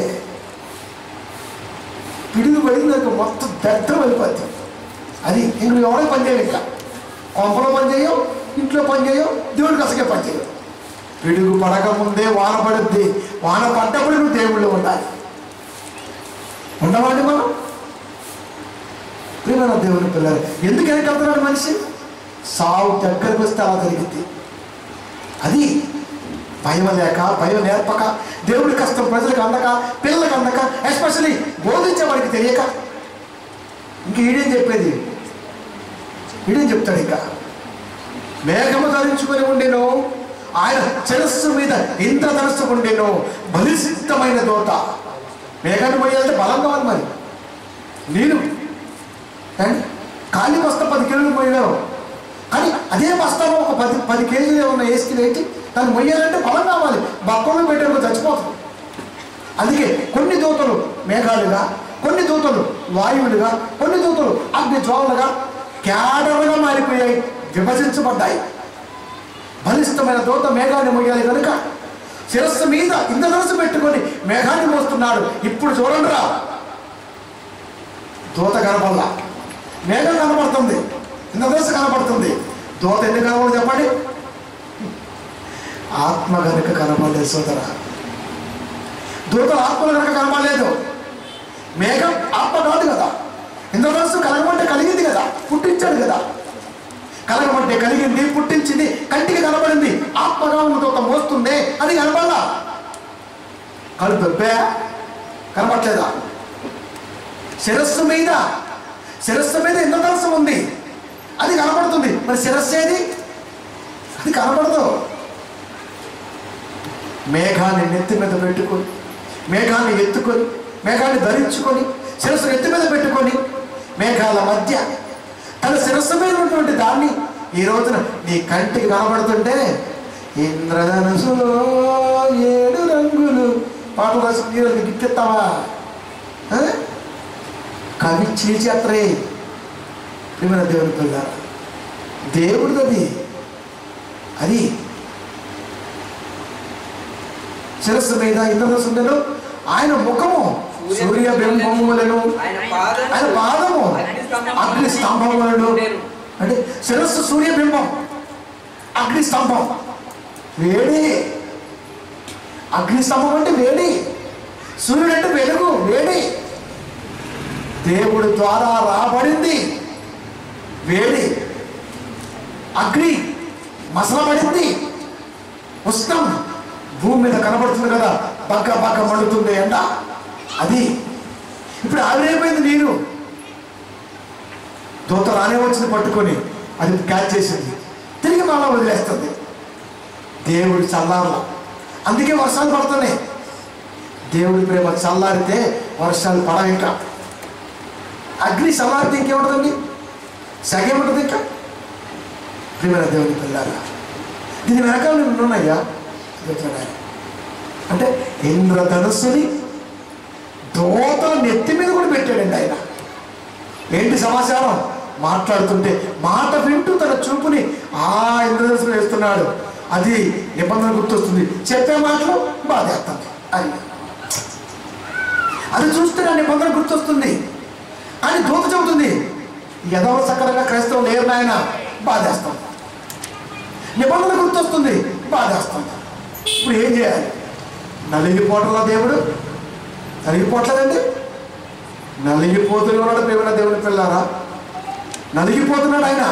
పిడుగు పడిందాక మొత్తం దరిద్రం వెళ్ళిపోతుంది అది ఇంక నువ్వు ఎవడో పని చేయవు ఇంకా కొంపలో పని చేయవు ఇంట్లో పని చేయవు దేవుడికి అసలే పని చేయవు పిడుగు పడక ముందే వాన పడుద్ది వాన పడ్డప్పుడు నువ్వు దేవుళ్ళు ఉండాలి ఉండమండి మనం ప్రియమైన దేవుని పిల్లలు ఎందుకు వెళ్తున్నాడు మనిషి సావు దగ్గరకు వస్తే అలా జరిగింది అది భయం లేక భయం నేర్పక దేవుడి కష్టం ప్రజలకు అందక పిల్లలకు అందక ఎస్పెషలీ బోధించే వాడికి తెలియక ఇంక ఈడేం చెప్పేది ఈడేం చెప్తాడు ఇంకా మేఘము ధరించుకొని ఉండేను ఆయన శిరస్సు మీద ఇంద్రధనస్సు ఉండేను బలిసిద్ధమైన దోత మేఘాన్ని పోయాలంటే బలం కావాలి మరి నేను అండ్ ఖాళీ బస్తా పది కిలోలు పోయినావు కానీ అదే బస్తాలో ఒక పది పది కేజీలు ఏమన్నా వేసుకుని వేసి దాన్ని మొయ్యాలంటే బలం కావాలి బక్కలో పెట్టారు చచ్చిపోతాం అందుకే కొన్ని దూతలు మేఘాలుగా కొన్ని దూతలు వాయువులుగా కొన్ని దూతలు అగ్ని జ్వాలలుగా క్యాడలుగా మారిపోయాయి విభజించబడ్డాయి బలిష్టమైన దూత మేఘాన్ని మొయ్యాలి కనుక శిరస్సు మీద ఇంద్రధనస్సు పెట్టుకొని మేఘాన్ని మోస్తున్నాడు ఇప్పుడు చూడండి రా దూత కనపడలా మేఘం కనపడుతుంది ఇంద్రధనస్సు కనపడుతుంది దూత ఎందుకు కనపడదు చెప్పండి ఆత్మ కనుక కనపడలేదు సోదర దూతలు ఆత్మలు కనుక కనపడలేదు మేఘం ఆత్మ కాదు కదా ఇంద్రధనస్సు కలగమంటే కలిగింది కదా పుట్టించాడు కదా కలగమంటే కలిగింది పుట్టించింది కంటికి కనబడింది ఆత్మగా ఉన్న దూత మోస్తుంది అది కనపడలా కళ్ళు దొబ్బే కనపట్లేదా శిరస్సు మీద శిరస్సు మీద ఇంద్రధనస్సు ఉంది అది కనపడుతుంది మరి శిరస్సు ఏది అది కనపడదు మేఘాన్ని నెత్తి మీద పెట్టుకొని మేఘాన్ని ఎత్తుకొని మేఘాన్ని ధరించుకొని శిరస్సు ఎత్తి మీద పెట్టుకొని మేఘాల మధ్య తన శిరస్సు మీద ఉన్నటువంటి దాన్ని ఈ రోజున నీ కంటికి కనబడుతుంటే ఇంద్రధనుసులో ఏడు రంగులు పాటలు రాసి మీరు గిట్టెత్తావా ఆ? కవి చీచేత్రే ప్రియమైన దేవుని పిల్ల దేవుడిది అది శిరస్సు మీద ఇంద్రధనుసు ఉండెను ఆయన ముఖము సూర్య బింబములను ఆయన పాదము ఆయన పాదము అగ్ని స్తంభములను అంటే శిరస్సు సూర్యబింబం అగ్ని స్తంభం వేడి అగ్ని స్తంభం అంటే వేడి సూర్యుడు అంటే వెలుగు వేడి దేవుడి ద్వారా రాబడింది వేడి అగ్ని మసలబడింది ఉష్ణం భూమి మీద కనబడుతుంది కదా బగ్గ బగ్గ మండుతుంది ఎండ అది ఇప్పుడు ఆవిరైపోయింది నీరు దూత రానే వచ్చింది పట్టుకొని అది క్యాచ్ చేసింది తిరిగి మళ్ళా వదిలేస్తుంది దేవుడు చల్లారల అందుకే వర్షాలు పడుతున్నాయి దేవుడి ప్రేమ చల్లారితే వర్షాలు పడవు ఇంకా అగ్ని చల్లారితే ఇంకేముంటుందండి సెగ ఏముంటుంది ఇంకా ప్రియమైన దేవుని పిల్లారా దీని వెనకాల నేను ఉన్నాయ్యా చెప్తున్నాను ఆయన. అంటే ఇంద్రధనుస్సుని దోత నెత్తి మీద కూడా పెట్టాడండి ఆయన ఏంటి సమాచారం మాట్లాడుతుంటే మాట వింటూ తన చూపుని ఆ ఇంద్రధనుసు వేస్తున్నాడు అది నిబంధన గుర్తొస్తుంది చెప్పే మాటలు బాధేస్తుంది అది అది చూస్తే నా నిబంధన గుర్తొస్తుంది అని దూత చెబుతుంది ఎదవ సకలంగా క్రైస్తవం లేరు నాయన బాధేస్తాం నిబంధన గుర్తొస్తుంది బాధేస్తాం ఇప్పుడు ఏం చేయాలి నలిగిపోవటంలో దేవుడు నలిగిపోవట్లేదండి నలిగిపోతూనే ఉన్నాడు ప్రేమ దేవుని పిల్లారా నలిగిపోతున్నాడు ఆయన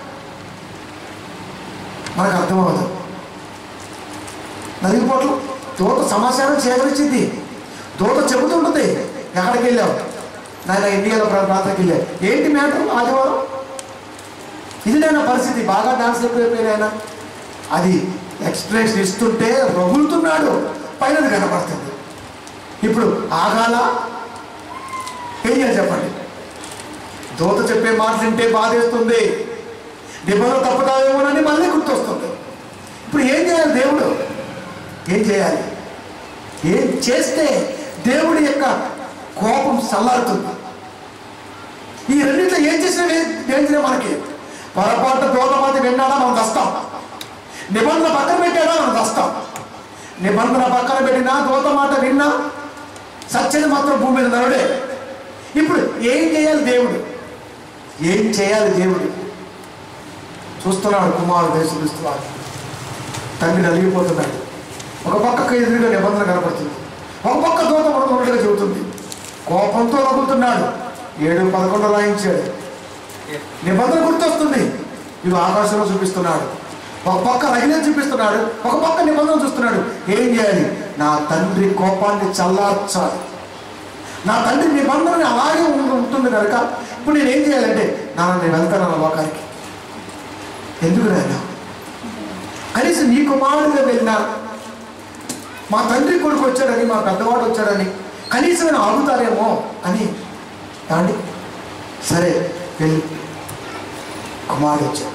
మనకు అర్థమవుతుంది నలిగిపోవటం దూత సమాచారం సేకరించింది దూత చెబుతుంటుంది ఎక్కడికి వెళ్ళావు నాయన ఇండియాలో ప్రా- ప్రాంతానికి వెళ్ళా ఏంటి మ్యాటర్ ఆదివారం ఇది నాయన పరిస్థితి బాగా డాన్స్ ఎక్కువైపోయినాయన అది ఎక్స్ప్రెషన్ ఇస్తుంటే రగులుతున్నాడు పైన కనపడుతుంది ఇప్పుడు ఆగాల ఏం చేయాలి చెప్పండి దూత చెప్పే మాట వింటే బాధేస్తుంది నిబంధన తప్పుతావేమోనని మళ్ళీ గుర్తొస్తుంది ఇప్పుడు ఏం చేయాలి దేవుడు ఏం చేయాలి ఏం చేస్తే దేవుడి యొక్క కోపం చల్లారుతుంది ఈ రెండింటిలో ఏం చేసినా డేంజరే మనకి పొరపాటు దూరమాతి విన్నాడా మనం దస్తాం నిబంధన పక్కన పెట్టాడా మనం దస్తాం నిబంధన పక్కన పెట్టినా దూత మాట విన్నా సత్యని మాత్రం భూమి మీద నరుడే ఇప్పుడు ఏం చేయాలి దేవుడు ఏం చేయాలి దేవుడు చూస్తున్నాడు కుమారుడు యేసుక్రీస్తువాడు తండ్రి నలిగిపోతున్నాడు ఒక పక్కకు ఎదురుగా నిబంధన కనపడుతుంది ఒక పక్క దూత ఉన్నట్టుగా చెబుతుంది కోపంతో నవ్వుతున్నాడు ఏడు పదకొండు రాయించాడు నిబంధన గుర్తొస్తుంది ఇవి ఆకాశంలో చూపిస్తున్నాడు ఒక పక్క రగిలే చూపిస్తున్నాడు ఒక పక్క నిబంధన చూస్తున్నాడు ఏం చేయాలి నా తండ్రి కోపాన్ని చల్లార్చాలి నా తండ్రి నిబంధన అలాగే ఉండి- ఉంటుంది కనుక ఇప్పుడు నేను ఏం చేయాలంటే నాన్న నేను వెళ్తాను నా లోకానికి ఎందుకు నాయన కనీసం నీ కుమారుడిగా వెళ్ళినా మా తండ్రి కొడుకు వచ్చాడని మా పెద్దవాడు వచ్చాడని కనీసం ఆయన ఆగుతారేమో అని ఏమండి సరే వెళ్ళి కుమారుడు వచ్చాడు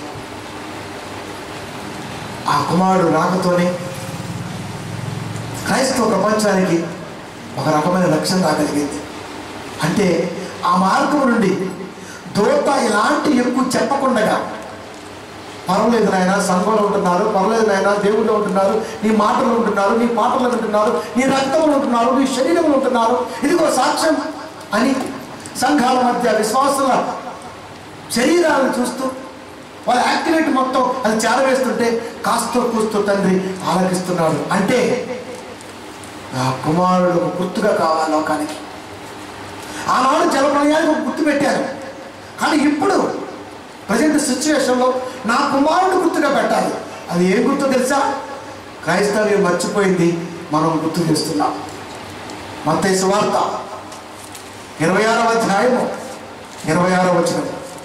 ఆ కుమారుడు రాకతోనే క్రైస్తవ ప్రపంచానికి ఒక రకమైన లక్ష్యం రాగలిగింది అంటే ఆ మార్గం నుండి దూత ఇలాంటి ఎక్కువ చెప్పకుండగా పర్వాలేదు నాయన సంఘంలో ఉంటున్నారు పర్వాలేదు నాయన దేవుళ్ళు ఉంటున్నారు నీ మాటలు ఉంటున్నారు నీ పాటలు ఉంటున్నారు నీ రక్తంలో ఉంటున్నారు నీ శరీరంలో ఉంటున్నారు ఇదిగో సాక్ష్యం అని సంఘాల మధ్య విశ్వాసుల శరీరాలను చూస్తూ వాళ్ళ యాక్టివిటీ మొత్తం అది చేరవేస్తుంటే కాస్తో కూస్తూ తండ్రి ఆలకిస్తున్నాడు అంటే నా కుమారుడు ఒక గుర్తుగా కావాలి లోకానికి ఆనాడు జలప్రలయానికి ఒక గుర్తు పెట్టారు కానీ ఇప్పుడు ప్రజెంట్ సిచ్యువేషన్లో నా కుమారుడు గుర్తుగా పెట్టాలి అది ఏం గుర్తు తెలుసా క్రైస్తవ్యం మర్చిపోయింది మనం గుర్తు చేస్తున్నాం మత్తయి సువార్త ఇరవై ఆరవ అధ్యాయము ఇరవై ఆరవ వచనం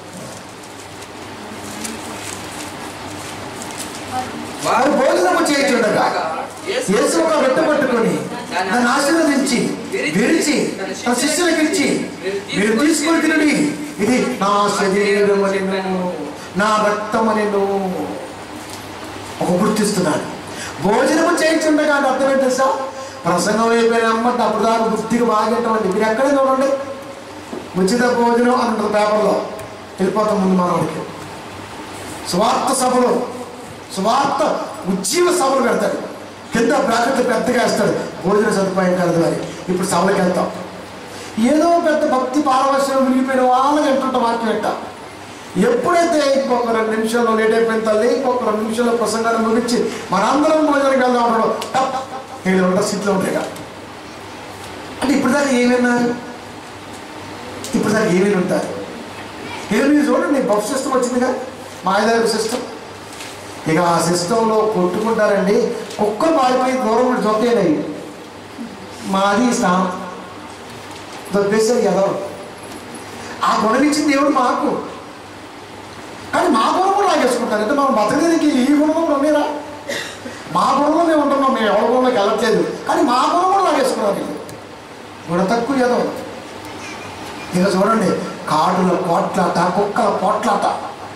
వారు భోజనము చేయుచుండగా యేసు ఒక వెట్ట పట్టుకొని దాన్ని ఆశీర్వదించి విరిచి తన శిష్యులకు ఇచ్చి మీరు తీసుకొని తినండి ఇది నా శరీరమనిను నా రక్తమనిను ఒక గుర్తిస్తున్నాడు భోజనము చేయించుండగా అంటే అర్థం ఏంటి తెలుసా ప్రసంగం అయిపోయిన అమ్మంటే అప్పుడు దాకా బుద్ధిగా బాగేటండి మీరు ఎక్కడే చూడండి ఉచిత భోజనం అని ఉంటుంది పేపర్లో వెళ్ళిపోతాం ముందు మనవాడికి స్వార్థ సభలు స్వార్థ ఉజ్జీవ సభలు పెడతాడు కింద బ్రాకెట్లు పెద్దగా వేస్తాడు భోజన సదుపాయం కలదు అని ఇప్పుడు సభలకు వెళ్తాం ఏదో పెద్ద భక్తి పారవశ్యం విరిగిపోయిన వాళ్ళకి ఎంటుంట వాక్యం పెట్ట ఎప్పుడైతే ఇంకొక రెండు నిమిషాల్లో లేట్ అయిపోయిన తల్లి ఇంకొక రెండు నిమిషాల్లో ప్రసంగాన్ని ముగించి మనందరం భోజనానికి వెళ్దాం ఉండడం టప్ ఏడు ఉంటారు సీట్లో ఉంటాయి అంటే ఇప్పుడు దాకా ఏమన్నారు ఇప్పుడు దాకా ఏమేమి ఉంటారు ఏమి చూడండి బఫ్ సిస్టమ్ వచ్చిందిగా మాయదారి సిస్టమ్ ఇక ఆ సిస్టంలో కొట్టుకుంటారండి కుక్కలు మారిపోయి దూరం నుండి దొక్కేనాయి మాది స్నానం దొబ్బేశారు ఎవరు ఆ గుణం ఇచ్చింది దేవుడు మాకు కానీ మా గుణం కూడా లాగేసుకుంటారు అంటే మనం బతకడానికి ఈ గుణం కూడా ఉండేరా మా గుణంలో మేము ఉంటున్నాం మేము ఎవరి గుణంలోకి వెళ్ళట్లేదు కానీ మా గుణం కూడా లాగేసుకున్నారు వీళ్ళు గుణ తక్కువ ఏదో ఇక చూడండి కాడుల కోట్లాట కుక్కల పోట్లాట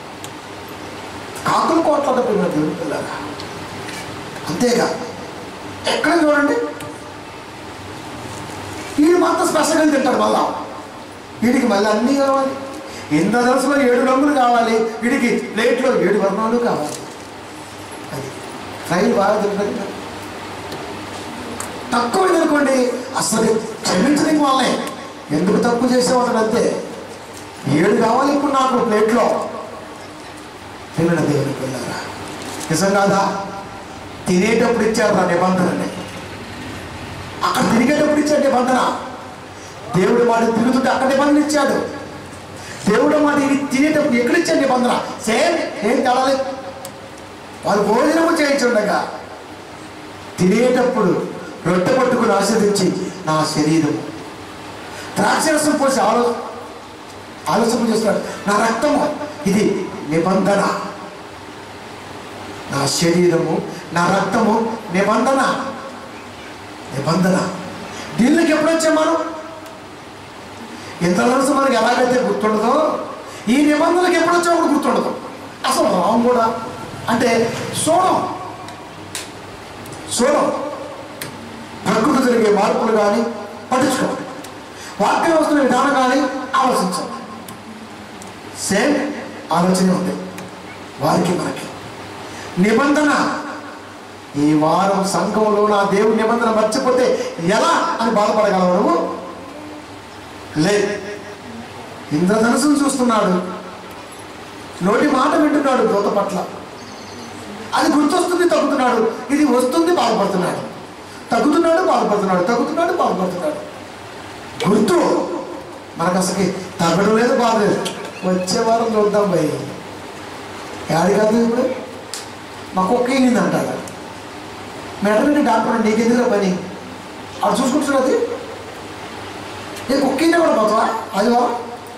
కాకులు కోట్లాట పిల్లలు దేవుని పిల్లగా అంతేగా ఎక్కడ చూడండి వీడు మాత్రం స్పెషల్గా తింటాడు మళ్ళా వీడికి మళ్ళీ అన్నీ కావాలి ఇంద్రధనుసులో ఏడు రంగులు కావాలి వీడికి ప్లేట్లో ఏడు వర్ణాలు కావాలి అది రైలు బాగా తింటాడు కదా. తక్కువ అనుకోండి అసలు క్షమించడానికి వాళ్ళే ఎందుకు తక్కువ చేసేవాడు అంతే ఏడు కావాలి ఇప్పుడు నాకు ప్లేట్లో తినడం దేవుని పిల్లరా నిజం కాదా తినేటప్పుడు ఇచ్చారు నా నిబంధనని అక్కడ తిరిగేటప్పుడు ఇచ్చాడు నిబంధన దేవుడు మాట తిరుగుతుంటే అక్కడ నిబంధన ఇచ్చాడు దేవుడు మాట ఇది తినేటప్పుడు ఎక్కడ ఇచ్చాడు నిబంధన సేమ్ ఏం తేడాలి వాళ్ళు భోజనము చేయించుండగా తినేటప్పుడు రొట్టె పట్టుకుని ఆస్వాదించి నా శరీరం ద్రాక్షరసం పోసి ఆలో ఆలోచన చేస్తున్నాడు నా రక్తము ఇది నిబంధన నా శరీరము నా రక్తము నిబంధన నిబంధన దీనికి ఎప్పుడు వచ్చాం మనం ఇంత మనసు మనకి ఎలాగైతే గుర్తుండదో ఈ నిబంధనలకు ఎప్పుడు వచ్చామో గుర్తుండదు అసలు రాము కూడా అంటే సోడం సోడం ప్రకృతి జరిగే మార్పులు కానీ పట్టించుకోవాలి వాక్యం వస్తున్న విధానం కానీ ఆలోచించాలి సేమ్ ఆలోచన ఉంది వారికి మనకి నిబంధన ఈ వారం సంఘంలో నా దేవుడి నిబంధన మర్చిపోతే ఎలా అని బాధపడగలవు నువ్వు లేదు ఇంద్రధనుసును చూస్తున్నాడు నోటి మాట వింటున్నాడు దూత పట్ల అది గుర్తొస్తుంది తగ్గుతున్నాడు ఇది వస్తుంది బాధపడుతున్నాడు తగ్గుతున్నాడు బాధపడుతున్నాడు తగ్గుతున్నాడు బాధపడుతున్నాడు గుర్తు మనకు అసలు తగ్గడం లేదు బాధ లేదు వచ్చే వారం చూద్దాం భయ్ యాడి కాదు ఇప్పుడు మాకు ఒక్క అయింది అంటాడు మెటర్నిటీ డాక్టర్ నీకెందుకు పని అది చూసుకుంటున్నది ఏ కుక్క అయినా కూడా పోతావా అది వా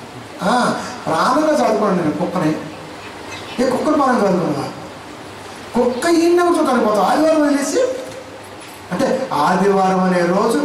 ప్రాణంగా చదువుకోండి నేను కుక్కని ఏ కుక్కను మనం చదువుకున్నా కుక్క ఈయన చూడటానికి పోతాం ఆదివారం వదిలేసి అంటే ఆదివారం అనే రోజు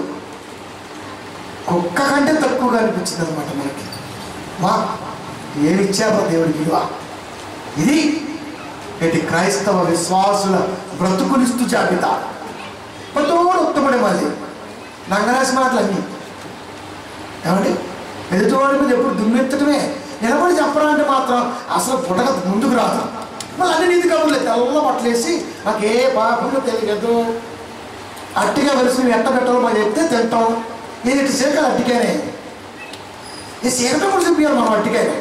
కుక్క కంటే తక్కువగా అనిపించింది అనమాట మనకి వా ఏమి ఇచ్చారో దేవుడికి విలువ ఇది ఇటు క్రైస్తవ విశ్వాసుల బ్రతుకునిస్తూ జాబితా ప్రతోడు ఉత్తముడే మాది నంగరాసి మాటలు అన్నీ ఏమండి ఎదుటివాడి మీద ఎప్పుడు దుమ్మెత్తడమే నిలబడి చెప్పడానికి మాత్రం అసలు పుట్టక ముందుకు రాదు మళ్ళీ అన్ని నీతి కబుర్లే తెల్ల బట్టలేసి నాకు ఏ పాపము తెలియదు అట్టిగా వెలిసి నువ్వు ఎట్ట పెట్టాలో మనం చెప్తే తింటాం ఇది ఇటు సీకలు అట్టికేనే ఈ సీకట కూడా చెప్పారు మనం అట్టికేనే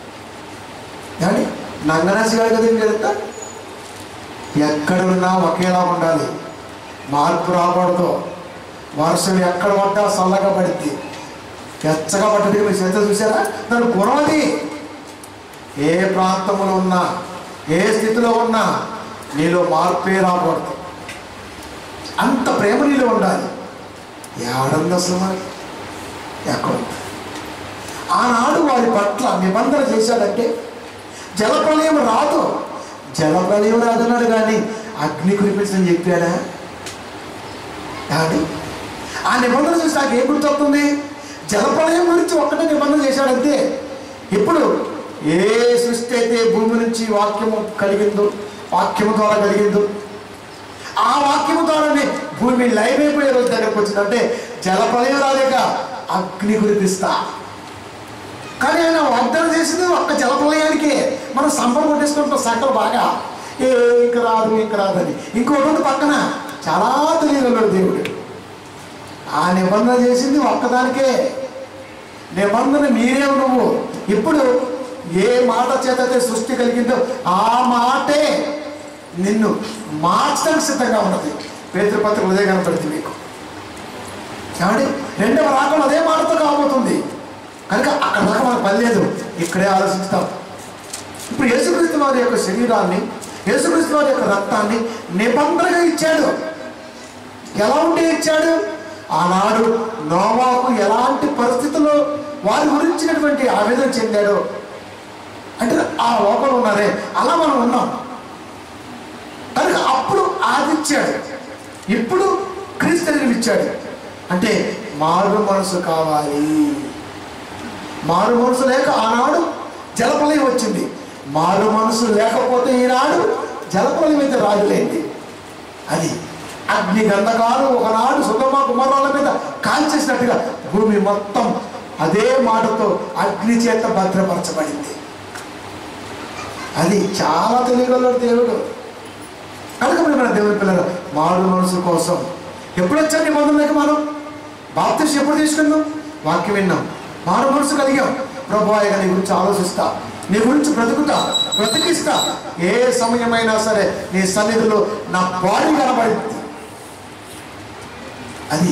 ఏమండి నంగరాశి గారి కదా ఏం చెప్తా ఎక్కడున్నా ఒకేలా ఉండాలి మార్పు రాకూడదు వర్షం ఎక్కడ పడ్డా చల్లగా పడింది వెచ్చగా పడ్డది మీరు చేత చూసారా దాని గుణం అది ఏ ప్రాంతంలో ఉన్నా ఏ స్థితిలో ఉన్నా నీలో మార్పే రాకూడదు అంత ప్రేమ నీలో ఉండాలి ఏడంది అసలు మనకి ఎక్కడ ఉంది? ఆనాడు వారి పట్ల నిబంధన చేశాడంటే జలప్రలయం రాదు జలప్రలయం రాదన్నాడు కానీ అగ్ని కురిపించని చెప్పాడా ఏమండి? ఆ నిబంధన చూసి నాకు ఏం గుర్తొస్తుంది జలప్రలయం గురించి ఒక్కటే నిబంధన చేశాడంతే ఇప్పుడు ఏ సృష్టి అయితే భూమి నుంచి వాక్యము కలిగిందో వాక్యము ద్వారా కలిగిందో ఆ వాక్యము ద్వారానే భూమి లైవ్ అయిపోయే రోజు దగ్గరకు వచ్చిందంటే జలప్రలయం రాలేక అగ్ని కురిపిస్తా కానీ ఆయన వాగ్దానం చేసింది ఒక్క జలప్రలయానికే మనం సంపద కొట్టేసుకుంటాం సకలు బాగా ఏ ఇంక రాదు ఇంక రాదని ఇంకోటి ఉంది పక్కన చాలా తెలియగలడు దేవుడు ఆ నిబంధన చేసింది ఒక్కదానికే నిబంధన మీరే నువ్వు ఇప్పుడు ఏ మాట చేత అయితే సృష్టి కలిగిందో ఆ మాటే నిన్ను మార్చడానికి సిద్ధంగా ఉన్నది పేతృపత్రిక ఉదయం కనపడుతుంది మీకు ఏమండి రెండవ రాకం అదే మాటతో కాబోతుంది కనుక అక్కడ దాకా మనకు పని లేదు ఇక్కడే ఆలోచిస్తాం ఇప్పుడు యేసుక్రీస్తు వారి యొక్క శరీరాన్ని యేసుక్రీస్తు వారి యొక్క రక్తాన్ని నిబంధనగా ఇచ్చాడు ఎలా ఉంటే ఇచ్చాడు ఆనాడు నోవాకు ఎలాంటి పరిస్థితుల్లో వారి గురించినటువంటి ఆవేదన చెందాడో అంటే ఆ లోపల ఉన్నారే అలా మనం ఉన్నాం కనుక అప్పుడు ఆదిచ్చాడు ఇప్పుడు క్రీస్తు శరీరం ఇచ్చాడు అంటే మారు మనసు కావాలి మారు మనసు లేక ఆనాడు జలప్రలయం వచ్చింది మారు మనసు లేకపోతే ఈనాడు జలప్రలయం అయితే రాజులేంది అది అగ్ని గంధకాలు ఒకనాడు సుధమ కుమారాల మీద కాల్చేసినట్టుగా భూమి మొత్తం అదే మాటతో అగ్ని చేత భద్రపరచబడింది అది చాలా తెలియగలడు దేవుడు కనుక మరి మన దేవుని పిల్లలు మారు మనసు కోసం ఎప్పుడు వచ్చాను నిబంధనలకు మనం బాప్తిస్ట్ ఎప్పుడు తీసుకున్నాం వాక్యం విన్నాం మారు మనసు కలిగాం ప్రభు ఆయన నీ గురించి ఆలోచిస్తా నీ గురించి బ్రతుకుతా బ్రతికిస్తా ఏ సమయమైనా సరే నీ సన్నిధిలో నా బాడీ కనబడింది అది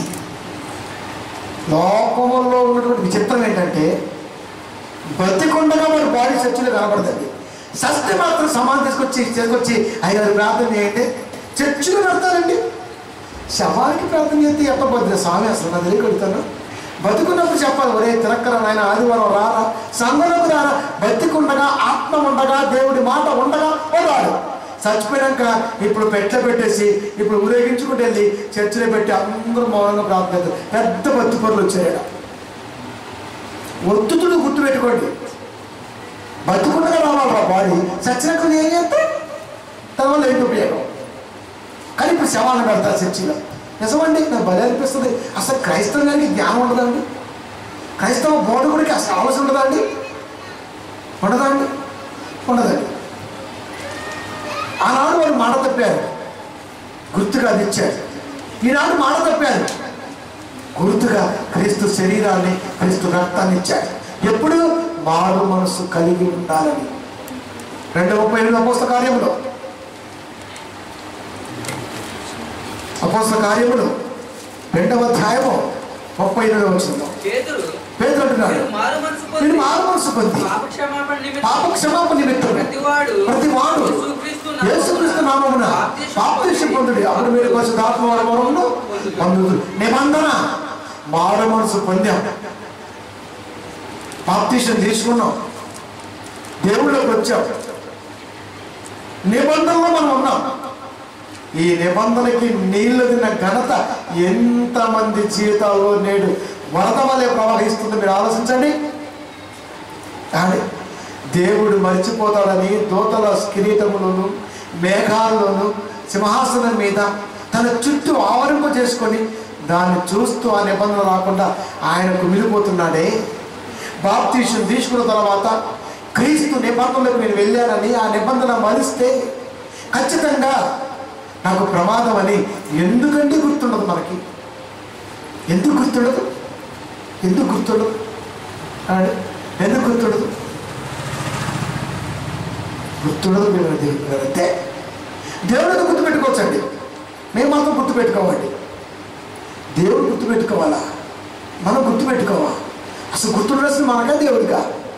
లోకంలో ఉన్నటువంటి విచిత్రం ఏంటంటే బ్రతికుండగా మరి బాడీ చర్చిలో కనబడదండి సస్తే మాత్రం సమాన్ తీసుకొచ్చి తీసుకొచ్చి ఐదారు ప్రార్థన చేయండి చర్చిలో పెడతారండి శవానికి ప్రార్థన చేస్తే ఎట్ట బద్ర స్వామి అసలు నా దగ్గరికి వెళ్తాను బతుకున్నప్పుడు చెప్పాలి ఒరే తిరక్కరా నాయన ఆదివారం రారా సంఘంలోకి రారా బతికుండగా ఆత్మ ఉండగా దేవుడి మాట ఉండగా పోరాడు చచ్చిపోయాక ఇప్పుడు పెట్టె పెట్టేసి ఇప్పుడు ఊరేగించుకుంటూ వెళ్ళి చర్చిలో పెట్టి అందరూ మౌనంగా ప్రార్థన చేస్తారు పెద్ద బతు పనులు వచ్చాయట ఒత్తుతుడు గుర్తు పెట్టుకోండి బతుకుండగా రావాలి రా బాడీ చచ్చినాక ఏం చేస్తే తన వల్ల ఏంటి ఉపయోగం కానీ ఇప్పుడు శవాలను పెడతారు చర్చిలో నిజమండి నాకు భలే అనిపిస్తుంది అసలు క్రైస్తవానికి జ్ఞానం ఉండదండి క్రైస్తవ బోధకుడికి అసలు ఆలోచన ఉండదండి ఉండదండి ఉండదండి ఆనాడు వాళ్ళు మాట తప్పారు గుర్తుగా అది ఇచ్చారు ఈనాడు మాట తప్పారు గుర్తుగా క్రీస్తు శరీరాన్ని క్రీస్తు రక్తాన్ని ఇచ్చాడు ఎప్పుడు మారు మనసు కలిగి ఉండాలని రెండు ముప్పై ఎనిమిది అపోస్త కార్యములు అపోస్త కార్యములు రెండవ అధ్యాయము ముప్పై ఎనిమిది వచ్చిందో పేతురు పేదలు అంటున్నాడు మీరు మారు మనసు మీరు పొంది మారు మనసు పొంది పాప క్షమాపణ నిమిత్తం పాప క్షమాపణ నిమిత్తం ప్రతివాడు ప్రతివాడు యేసుక్రీస్తు నామమున యేసుక్రీస్తు నామమున బాప్తిస్మం బాప్తిష్యం పొందుడి అప్పుడు మీరు పరిశుద్ధాత్మ వరమును పొందుదు నిబంధన మారు మనసు పొందాం బాప్తిష్యం తీసుకున్నాం దేవుళ్ళకి వచ్చాం నిబంధనలో మనం ఉన్నాం ఈ నిబంధనకి నీళ్లు తిన్న ఘనత ఎంతమంది జీవితాల్లో నేడు వరద వలె ప్రవహిస్తుంది మీరు ఆలోచించండి కానీ దేవుడు మర్చిపోతాడని దూతల కిరీటములను మేఘాల్లోను సింహాసనం మీద తన చుట్టూ ఆవరింపు చేసుకొని దాన్ని చూస్తూ ఆ నిబంధన రాకుండా ఆయన కుమిలిపోతున్నాడే బాప్తీషన్ తీసుకున్న తర్వాత క్రీస్తు నిబంధనలకు నేను వెళ్ళానని ఆ నిబంధన మరిస్తే ఖచ్చితంగా నాకు ప్రమాదం అని ఎందుకండి గుర్తుండదు మనకి ఎందుకు గుర్తుండదు ఎందుకు గుర్తుండదు అన్నాడు. ఎందుకు గుర్తుండదు గుర్తుండదు మేము దేవుడు అంతే దేవుడిని గుర్తుపెట్టుకోవచ్చండి మేము మాత్రం గుర్తుపెట్టుకోవండి దేవుడు గుర్తుపెట్టుకోవాలా మనం గుర్తుపెట్టుకోవా అసలు గుర్తుండాల్సింది మనకా దేవుడికా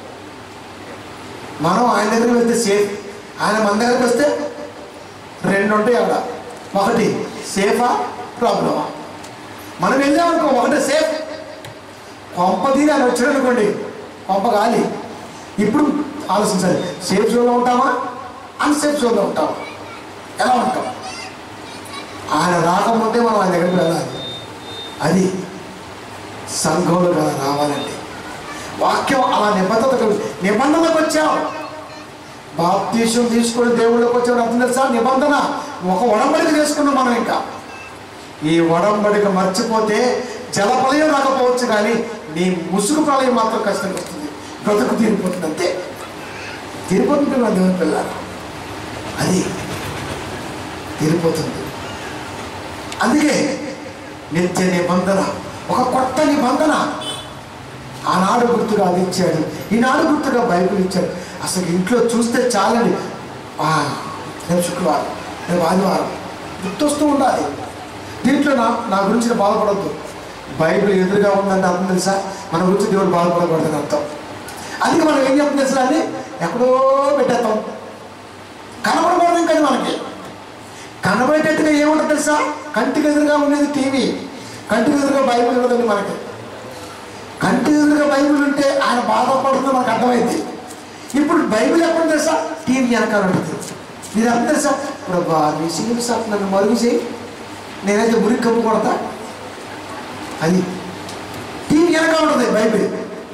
మనం ఆయన దగ్గరికి వెళ్తే సేఫ్ ఆయన మన దగ్గరికి వస్తే రెండు ఉంటాయి అక్కడ ఒకటి సేఫా ప్రాబ్లమా మనం వెళ్ళామనుకో ఒకటే సేఫ్ కొంప తీరి ఆయన వచ్చాడు అనుకోండి కొంప గాలి ఇప్పుడు ఆలోచించాలి సేఫ్ జోన్లో ఉంటామా అన్సేఫ్ జోన్లో ఉంటామా ఎలా ఉంటాం ఆయన రాకముందే మనం ఆయన దగ్గరికి వెళ్ళాలి అది సంఘంలో కదా రావాలండి వాక్యం అలా నిబద్ధతకు నిబంధనకు వచ్చాం బాప్తీసం తీసుకొని దేవుళ్ళకి వచ్చాడు అర్థం తెలుసా నిబంధన ఒక ఒడంబడిక చేసుకున్నాం మనం ఇంకా ఈ ఒడంబడిక మర్చిపోతే జలప్రలయం రాకపోవచ్చు కానీ నీ ముసుగు ప్రళయం మాత్రం కష్టంగా వస్తుంది బ్రతుకు తీరిపోతుంది అంతే తీరిపోతుంది నా దేవుని పిల్ల అది తీరిపోతుంది అందుకే నిత్య నిబంధన ఒక కొత్త నిబంధన ఆనాడు గుర్తుగా అది ఇచ్చాడు ఈనాడు గుర్తుగా బైబిల్ ఇచ్చాడు అసలు ఇంట్లో చూస్తే చాలండి ఆ, రేపు శుక్రవారం రేపు ఆదివారం గుర్తొస్తూ ఉండాలి దీంట్లో నా నా గురించి నేను బాధపడద్దు బైబిల్ ఎదురుగా ఉందని అర్థం తెలుసా మన గురించి దేవుడు బాధపడకూడదని అర్థం అందుకే మనం ఏం చెప్తుంది తెలుసా అండి ఎక్కడో పెట్టేస్తాం కనబడకూడదు ఇంకా అది మనకి కనబడేటట్టుగా ఏముంటుంది తెలుసా కంటికి ఎదురుగా ఉండేది టీవీ కంటికి ఎదురుగా బైబిల్ ఉండదండి మనకి కంటి ఎదురుగా బైబిల్ ఉంటే ఆయన బాధపడుతుందో మనకు అర్థమైంది ఇప్పుడు బైబిల్ ఎక్కడ తెలుసా టీవీ వెనకాల ఉంటుంది మీరు అర్థం తెలుసా ప్రభా నీ సీఎం సార్ నన్ను మరుగు చేయి నేనైతే మురికి కప్పు కొడతా అది టీవీ వెనక ఉంటుంది బైబిల్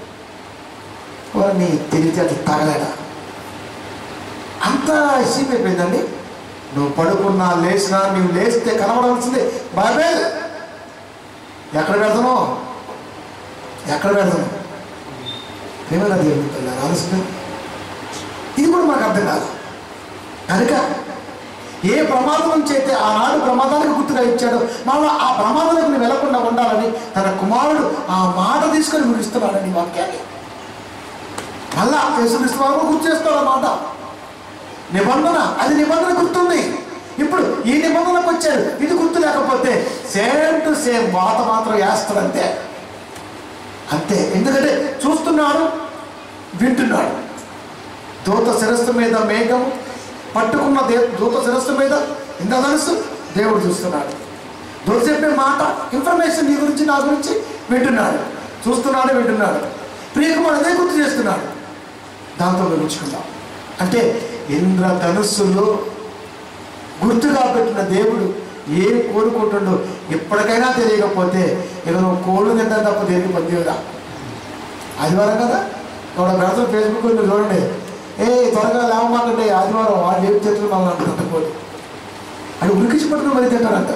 నీ తెలివితే అది తగలేడా అంత ఇష్యం అయిపోయిందండి నువ్వు పడుకున్నా లేచినా నువ్వు లేస్తే కనబడవలసిందే బైబిల్ ఎక్కడ పెడతానో ఎక్కడ పెడతాను ఏమైనా దేవుని పిల్లలు ఆలోచన ఇది కూడా మాకు అర్థం కాదు కనుక ఏ ప్రమాదం నుంచి అయితే ఆనాడు ప్రమాదానికి గుర్తుగా ఇచ్చాడో మళ్ళీ ఆ ప్రమాదానికి నువ్వు వెళ్లకుండా ఉండాలని తన కుమారుడు ఆ మాట తీసుకొని ముగిస్తున్నాడని వాక్యాన్ని మళ్ళా యేసుక్రీస్తు వారు గుర్తు చేస్తాడు ఆ మాట నిబంధన అది నిబంధన గుర్తుంది ఇప్పుడు ఈ నిబంధనకు వచ్చారు ఇది గుర్తు లేకపోతే సేమ్ టు సేమ్ వాత మాత్రం వేస్తాడు అంతే అంతే ఎందుకంటే చూస్తున్నాడు వింటున్నాడు దూత శిరస్సు మీద మేఘం పట్టుకున్న దే దూత శిరస్సు మీద ఇంద్రధనుసు దేవుడు చూస్తున్నాడు దూత చెప్పే మాట ఇన్ఫర్మేషన్ నీ గురించి నా గురించి వింటున్నాడు చూస్తున్నాడు వింటున్నాడు ప్రియకుమారు అదే గుర్తు చేస్తున్నాడు దాంతో వివరించుకుందాం అంటే ఇంద్రధనుస్సులో గుర్తుగా పెట్టిన దేవుడు ఏం కోరుకుంటుండో ఎప్పటికైనా తెలియకపోతే ఇక నువ్వు కోళ్ళు తింటాను తప్ప దేనికి పొందేవురా ఆదివారం కదా ఒక బ్రదర్ ఫేస్బుక్ మీరు చూడండి ఏ త్వరగా లేవమాకండి ఆదివారం వాడు ఏం చేతులు మమ్మల్ని అంటున్నట్టు కోడి అది ఉరికించి పట్టుకుని మరి తింటాడంట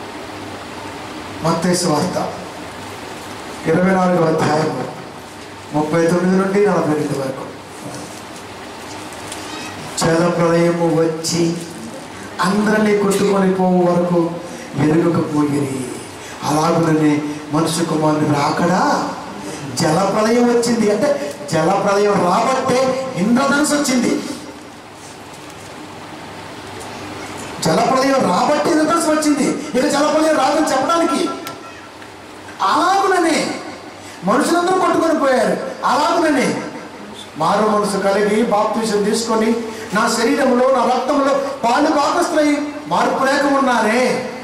మత్తేసు వార్త ఇరవై నాలుగు అధ్యాయం ముప్పై తొమ్మిది నుండి నలభై రెండు వరకు జల ప్రళయము వచ్చి అందరినీ కొట్టుకొని పోవు వరకు ఎరుగకపోయిరి అలాగుననే మనుషు కుమారుని రాకడా జల ప్రళయం వచ్చింది అంటే జల ప్రళయం రాబట్టే ఇంద్రధనుసు వచ్చింది జల ప్రళయం రాబట్టి ఇంద్రధనుసు వచ్చింది ఇక జల ప్రళయం రాదని చెప్పడానికి అలాగుననే మనుషులందరూ కొట్టుకొని పోయారు అలాగుననే మారు మనసు కలిగి బాప్తీసం తీసుకొని నా శరీరంలో నా రక్తంలో పాలు భాగస్తులై మార్పు లేక ఉన్నారే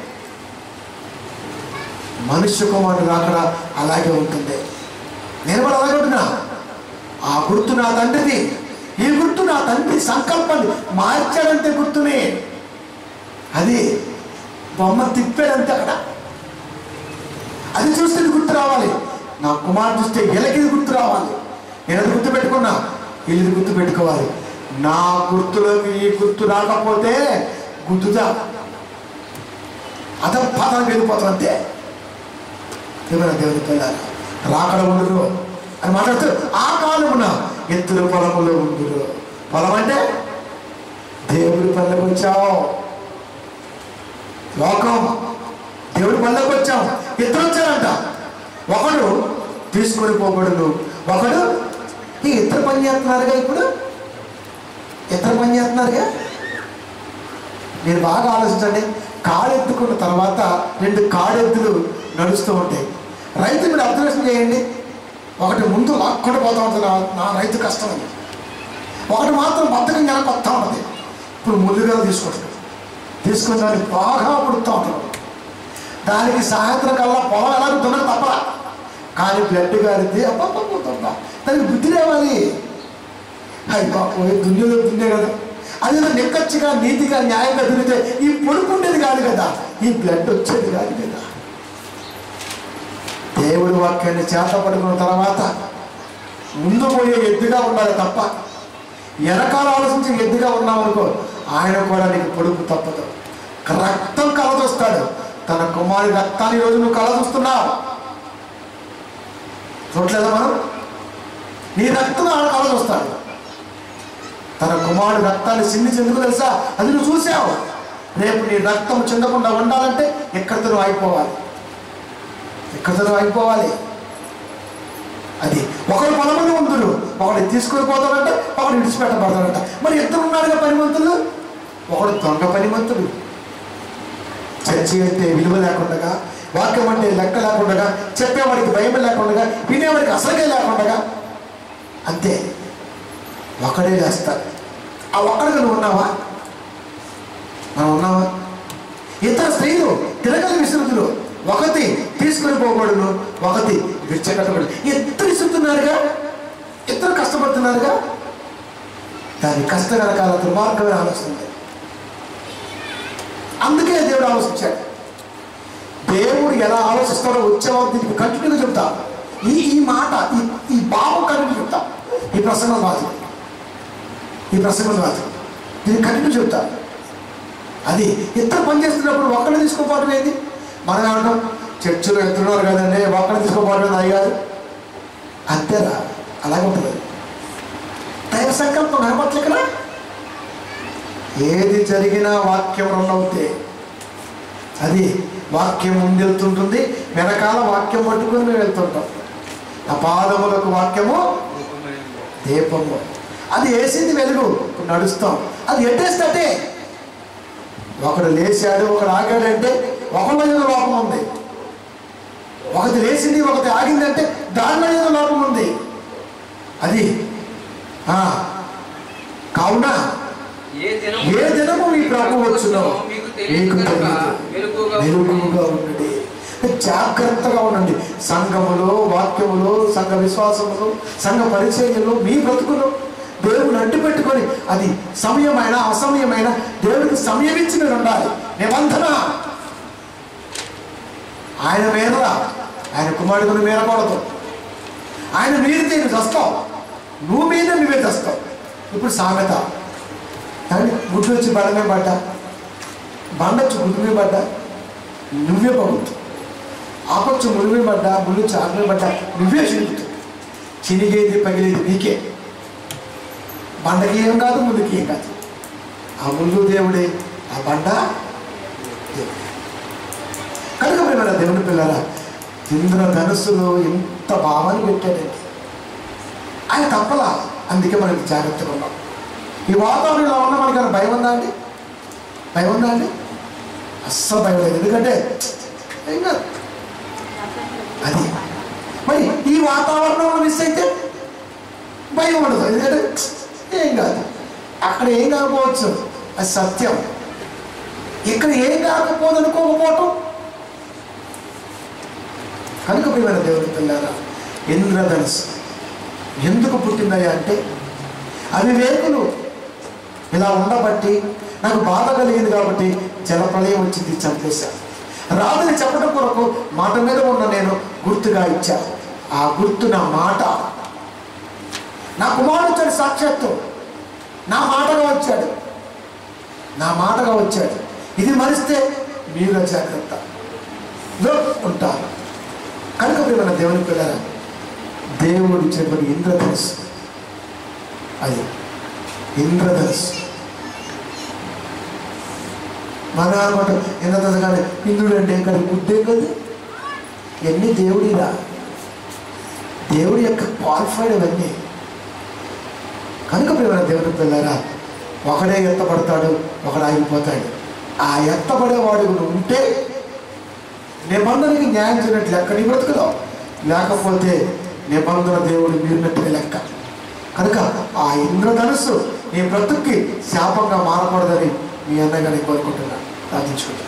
మనుష్య కుమారుడు రాకడ అలాగే ఉంటుంది నేను కూడా అలాగే ఉంటున్నా ఆ గుర్తు నా తండ్రిది ఈ గుర్తు నా తండ్రి సంకల్పాన్ని మార్చాడంతే గుర్తుని అది బొమ్మ తిప్పాడంతే అక్కడ అది చూస్తే ఇది గుర్తు రావాలి నా కుమారుడు చూస్తే వీళ్ళకి ఇది గుర్తు రావాలి నేను అది గుర్తు పెట్టుకున్నా వీళ్ళు ఇది గుర్తు పెట్టుకోవాలి నా గుర్తులోకి ఈ గుర్తు రాకపోతే గుర్తుదా అదం పాదాలు వెళ్ళిపోతాం అంతే ఏమైనా దేవుని పిల్లలు రాకడ ఉండరు అని మాట్లాడుతూ ఆ కాలమున ఎత్తుల పొలములో ఉండురు పొలం అంటే దేవుడి పనులకు వచ్చావు లోకం దేవుడి పనులకు వచ్చాం ఇద్దరు వచ్చారంట ఒకడు తీసుకొని పోబడును ఒకడు ఈ ఇద్దరు పని చేస్తున్నారుగా ఇప్పుడు ఇద్దరు పని చేస్తున్నారుగా మీరు బాగా ఆలోచించండి కాడెత్తుకున్న తర్వాత రెండు కాడెత్తులు నడుస్తూ ఉంటాయి రైతు మీరు అబ్జర్వేషన్ చేయండి ఒకటి ముందు లాక్కుండా పోతా ఉంటుంది నా- నా రైతు కష్టం అని ఒకటి మాత్రం బద్దకం వెనక వస్తూ ఉంటుంది ఇప్పుడు ముళ్ళుగా తీసుకుంటాడు తీసుకుని దాన్ని బాగా పుడుతూ ఉంటాడు దానికి సాయంత్రం కల్లా పొలం ఎలా దున్నక తప్పలా కానీ బ్లడ్ గారితే అప్ప దానికి బుద్ధి లేవాలి అయ్యి బాబోయ్ దున్యలో దున్నే కదా అదేదో నిక్కచ్చిగా నీతిగా న్యాయంగా దున్నితే ఈ పొడుపు ఉండేది కాదు కదా ఈ బ్లడ్ వచ్చేది కాదు కదా దేవుడి వాక్యాన్ని చేత పడుకున్న తర్వాత ముందు పోయే ఎద్దుగా ఉండాలి తప్ప వెనకాల ఆలోచించి ఎద్దుగా ఉన్నామనుకో ఆయన కూడా నీకు పొడుపు తప్పదు రక్తం కళ చూస్తాడు తన కుమారి రక్తాన్ని ఈ రోజు నువ్వు కళ చూస్తున్నావు చూడలేదా మనం నీ రక్తం ఆడ కళ చూస్తాడు తన కుమారుడు రక్తాన్ని సింది చెందుకు తెలుసా అది నువ్వు చూసావు రేపు నీ రక్తం చెందకుండా ఉండాలంటే ఎక్కడితో నువ్వు అయిపోవాలి ఎక్కడితో నువ్వు అయిపోవాలి అది ఒకరు పొలమంది ఉంటురు ఒకడు తీసుకొని పోతాడంటే ఒకడు విడిచిపెట్టబడతాడంట మరి ఇద్దరు ఉన్నారుగా పనిమంతులు ఒకడు దొంగ పనిమంతుడు చర్చి అంటే విలువ లేకుండా వాక్యం అంటే లెక్క లేకుండా చెప్పేవాడికి భయం లేకుండా వినేవాడికి అసలుగే లేకుండా అంతే ఒకడే చేస్తాడు ఆ ఒక్కడిగా నువ్వు ఉన్నావా మనం ఉన్నావా ఇతర స్త్రీలు తిరగల విసురుతులు ఒకటి తీసుకుని పోకూడదు ఒకటి విడిచిపెట్టబడి ఇద్దరు ఇస్తున్నారుగా ఇద్దరు కష్టపడుతున్నారుగా దాని కష్టకర కాల దుర్మార్గమే ఆలోచిస్తుంది అందుకే దేవుడు ఆలోచించాడు దేవుడు ఎలా ఆలోచిస్తాడో వచ్చేవారు దీనికి కంటిన్యూగా చెప్తా ఈ ఈ మాట ఈ ఈ భావం కంటిన్యూ చెప్తా ఈ ప్రసంగం కాదు ఈ ప్రసంగం కాదు దీన్ని కంటిన్యూ చెప్తా అది ఇద్దరు పని చేస్తున్నప్పుడు ఒక్కడిని తీసుకోపోవడం ఏంది మనం ఏమంటాం చర్చిలో ఎత్తున్నారు కదండి ఒక్కడిని తీసుకోపోవడం అది కాదు అంతేరా అలాగే ఉంటుంది దైవ సంకల్పం కనపట్లే ఇక్కడ ఏది జరిగినా వాక్యం రెండవుతే అది వాక్యం ముందెళ్తుంటుంది వెనకాల వాక్యం పట్టుకొని మేము వెళ్తుంటాం ఆ పాదములకు వాక్యము దీపము అది వేసింది వెలుగు ఇప్పుడు నడుస్తాం అది ఎట్టేస్తే ఒకడు లేచాడు ఒకడు ఆగాడంటే ఒకళ్ళ ఏదో లోపం ఉంది ఒకటి లేచింది ఒకటి ఆగిందంటే దానిలో ఏదో లోపం ఉంది అది ఆ, కావున ఏ దినము ఏ దినము మీ ప్రభు వచ్చునో మీకు మీకు తెలియదు కనుక తెలియదు మెలకువగా మెలుగుగా ఉండండి జాగ్రత్తగా ఉండండి సంఘములో వాక్యములో సంఘ విశ్వాసములో సంఘ పరిచర్యలు మీ బ్రతుకులు దేవుని అడ్డు పెట్టుకొని అది సమయమైన అసమయమైన దేవుడికి సమయం ఇచ్చి మీరు ఉండాలి నిబంధన ఆయన మీరరా ఆయన కుమారుడు మీరకూడదు ఆయన మీరితే నువ్వు చస్తావు నువ్వు మీద నువ్వే చస్తావు ఇప్పుడు సామెత కానీ గుడ్డు వచ్చి బండమే పడ్డా బండ వచ్చి గుడ్డు మీద పడ్డా నువ్వే పడుతుంది ఆపొచ్చు మురిమి పడ్డా ముళ్ళు చాకుమే పడ్డా నువ్వే చిరుగుతావు చినిగేది పగిలేది నీకే బండకి ఏం కాదు ముందుకి ఏం కాదు ఆ ముందు దేవుడే ఆ బండ దేవుడే. కనుక ప్రేమ దేవుని పిల్లరా ఇంద్ర ధనుస్సులో ఎంత భావాన్ని పెట్టాడండి ఆయన తప్పలా అందుకే మనకి జాగ్రత్తగా ఉన్నాం ఈ వాతావరణం ఇలా ఉన్నా మనకి ఏమైనా భయం ఉందా అండి భయం ఉందా అండి అస్సలు భయం లేదు ఎందుకంటే ఏం కాదు అది మరి ఈ వాతావరణంలో మిస్ అయితే భయం ఉండదు ఎందుకంటే ఏం కాదు అక్కడ ఏం కాకపోవచ్చు అది సత్యం ఇక్కడ ఏం కాకపోదు అనుకోకపోవటం కనుక ప్రియమైన దేవుని పిల్లారా ఇంద్రధనుసు ఎందుకు పుట్టిందయ్యా అంటే అవివేకులు ఇలా ఉండబట్టి నాకు బాధ కలిగింది కాబట్టి జలప్రలయం వచ్చింది చంపేశాను రాదని చెప్పడం కొరకు మాట మీద ఉన్న నేను గుర్తుగా ఇచ్చా ఆ గుర్తు నా మాట నా కుమారుడు వచ్చాడు సాక్షాత్తు నా మాటగా వచ్చాడు నా మాటగా వచ్చాడు ఇది మరిస్తే మీరు జాగ్రత్త లో ఉంటారు కనుక ప్రియమైన దేవుని పిల్లల దేవుడు ఇచ్చినటువంటి ఇంద్రధనుసు అది ఇంద్రధనుసు మన అనమాట ఇంద్రధనుసు కానీ ఇంద్రుడు అంటే ఇక్కడ బుద్ధే కదా ఇవన్నీ దేవుడిరా దేవుడి యొక్క క్వాలిఫైడ్ అవన్నీ కనుక ప్రియమైన దేవుని పిల్లరా ఒకడే ఎత్తపడతాడు ఒకడు ఆగిపోతాడు ఆ ఎత్తపడేవాడు నువ్వు ఉంటే నిబంధనకి న్యాయం చేయనట్లు లెక్క నీ బ్రతుకులో లేకపోతే నిబంధన దేవుడు మీరినట్టుగా లెక్క కనుక ఆ ఇంద్రధనుస్సు నీ బ్రతుక్కి శాపంగా మారకూడదని మీ అన్నగా నేను కోరుకుంటున్నాను ప్రార్థించుకుంటాను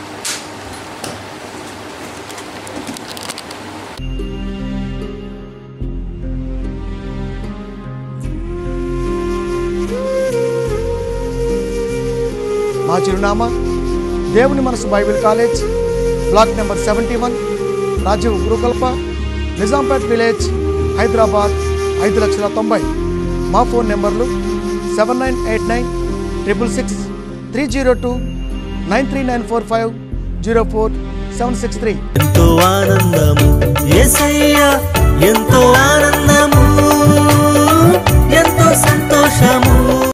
మా చిరునామా దేవుని మనసు Bible college block number seventy one Rajiv Gurukalpa Nizampet village Hyderabad ఐదు లక్షల తొంభై మా ఫోన్ నెంబర్లు seven nine eight nine triple six three zero two nine three nine four five zero four seven six three ఎంతో ఆనందము ఏసయ్యా ఎంతో ఆనందము ఎంతో సంతోషము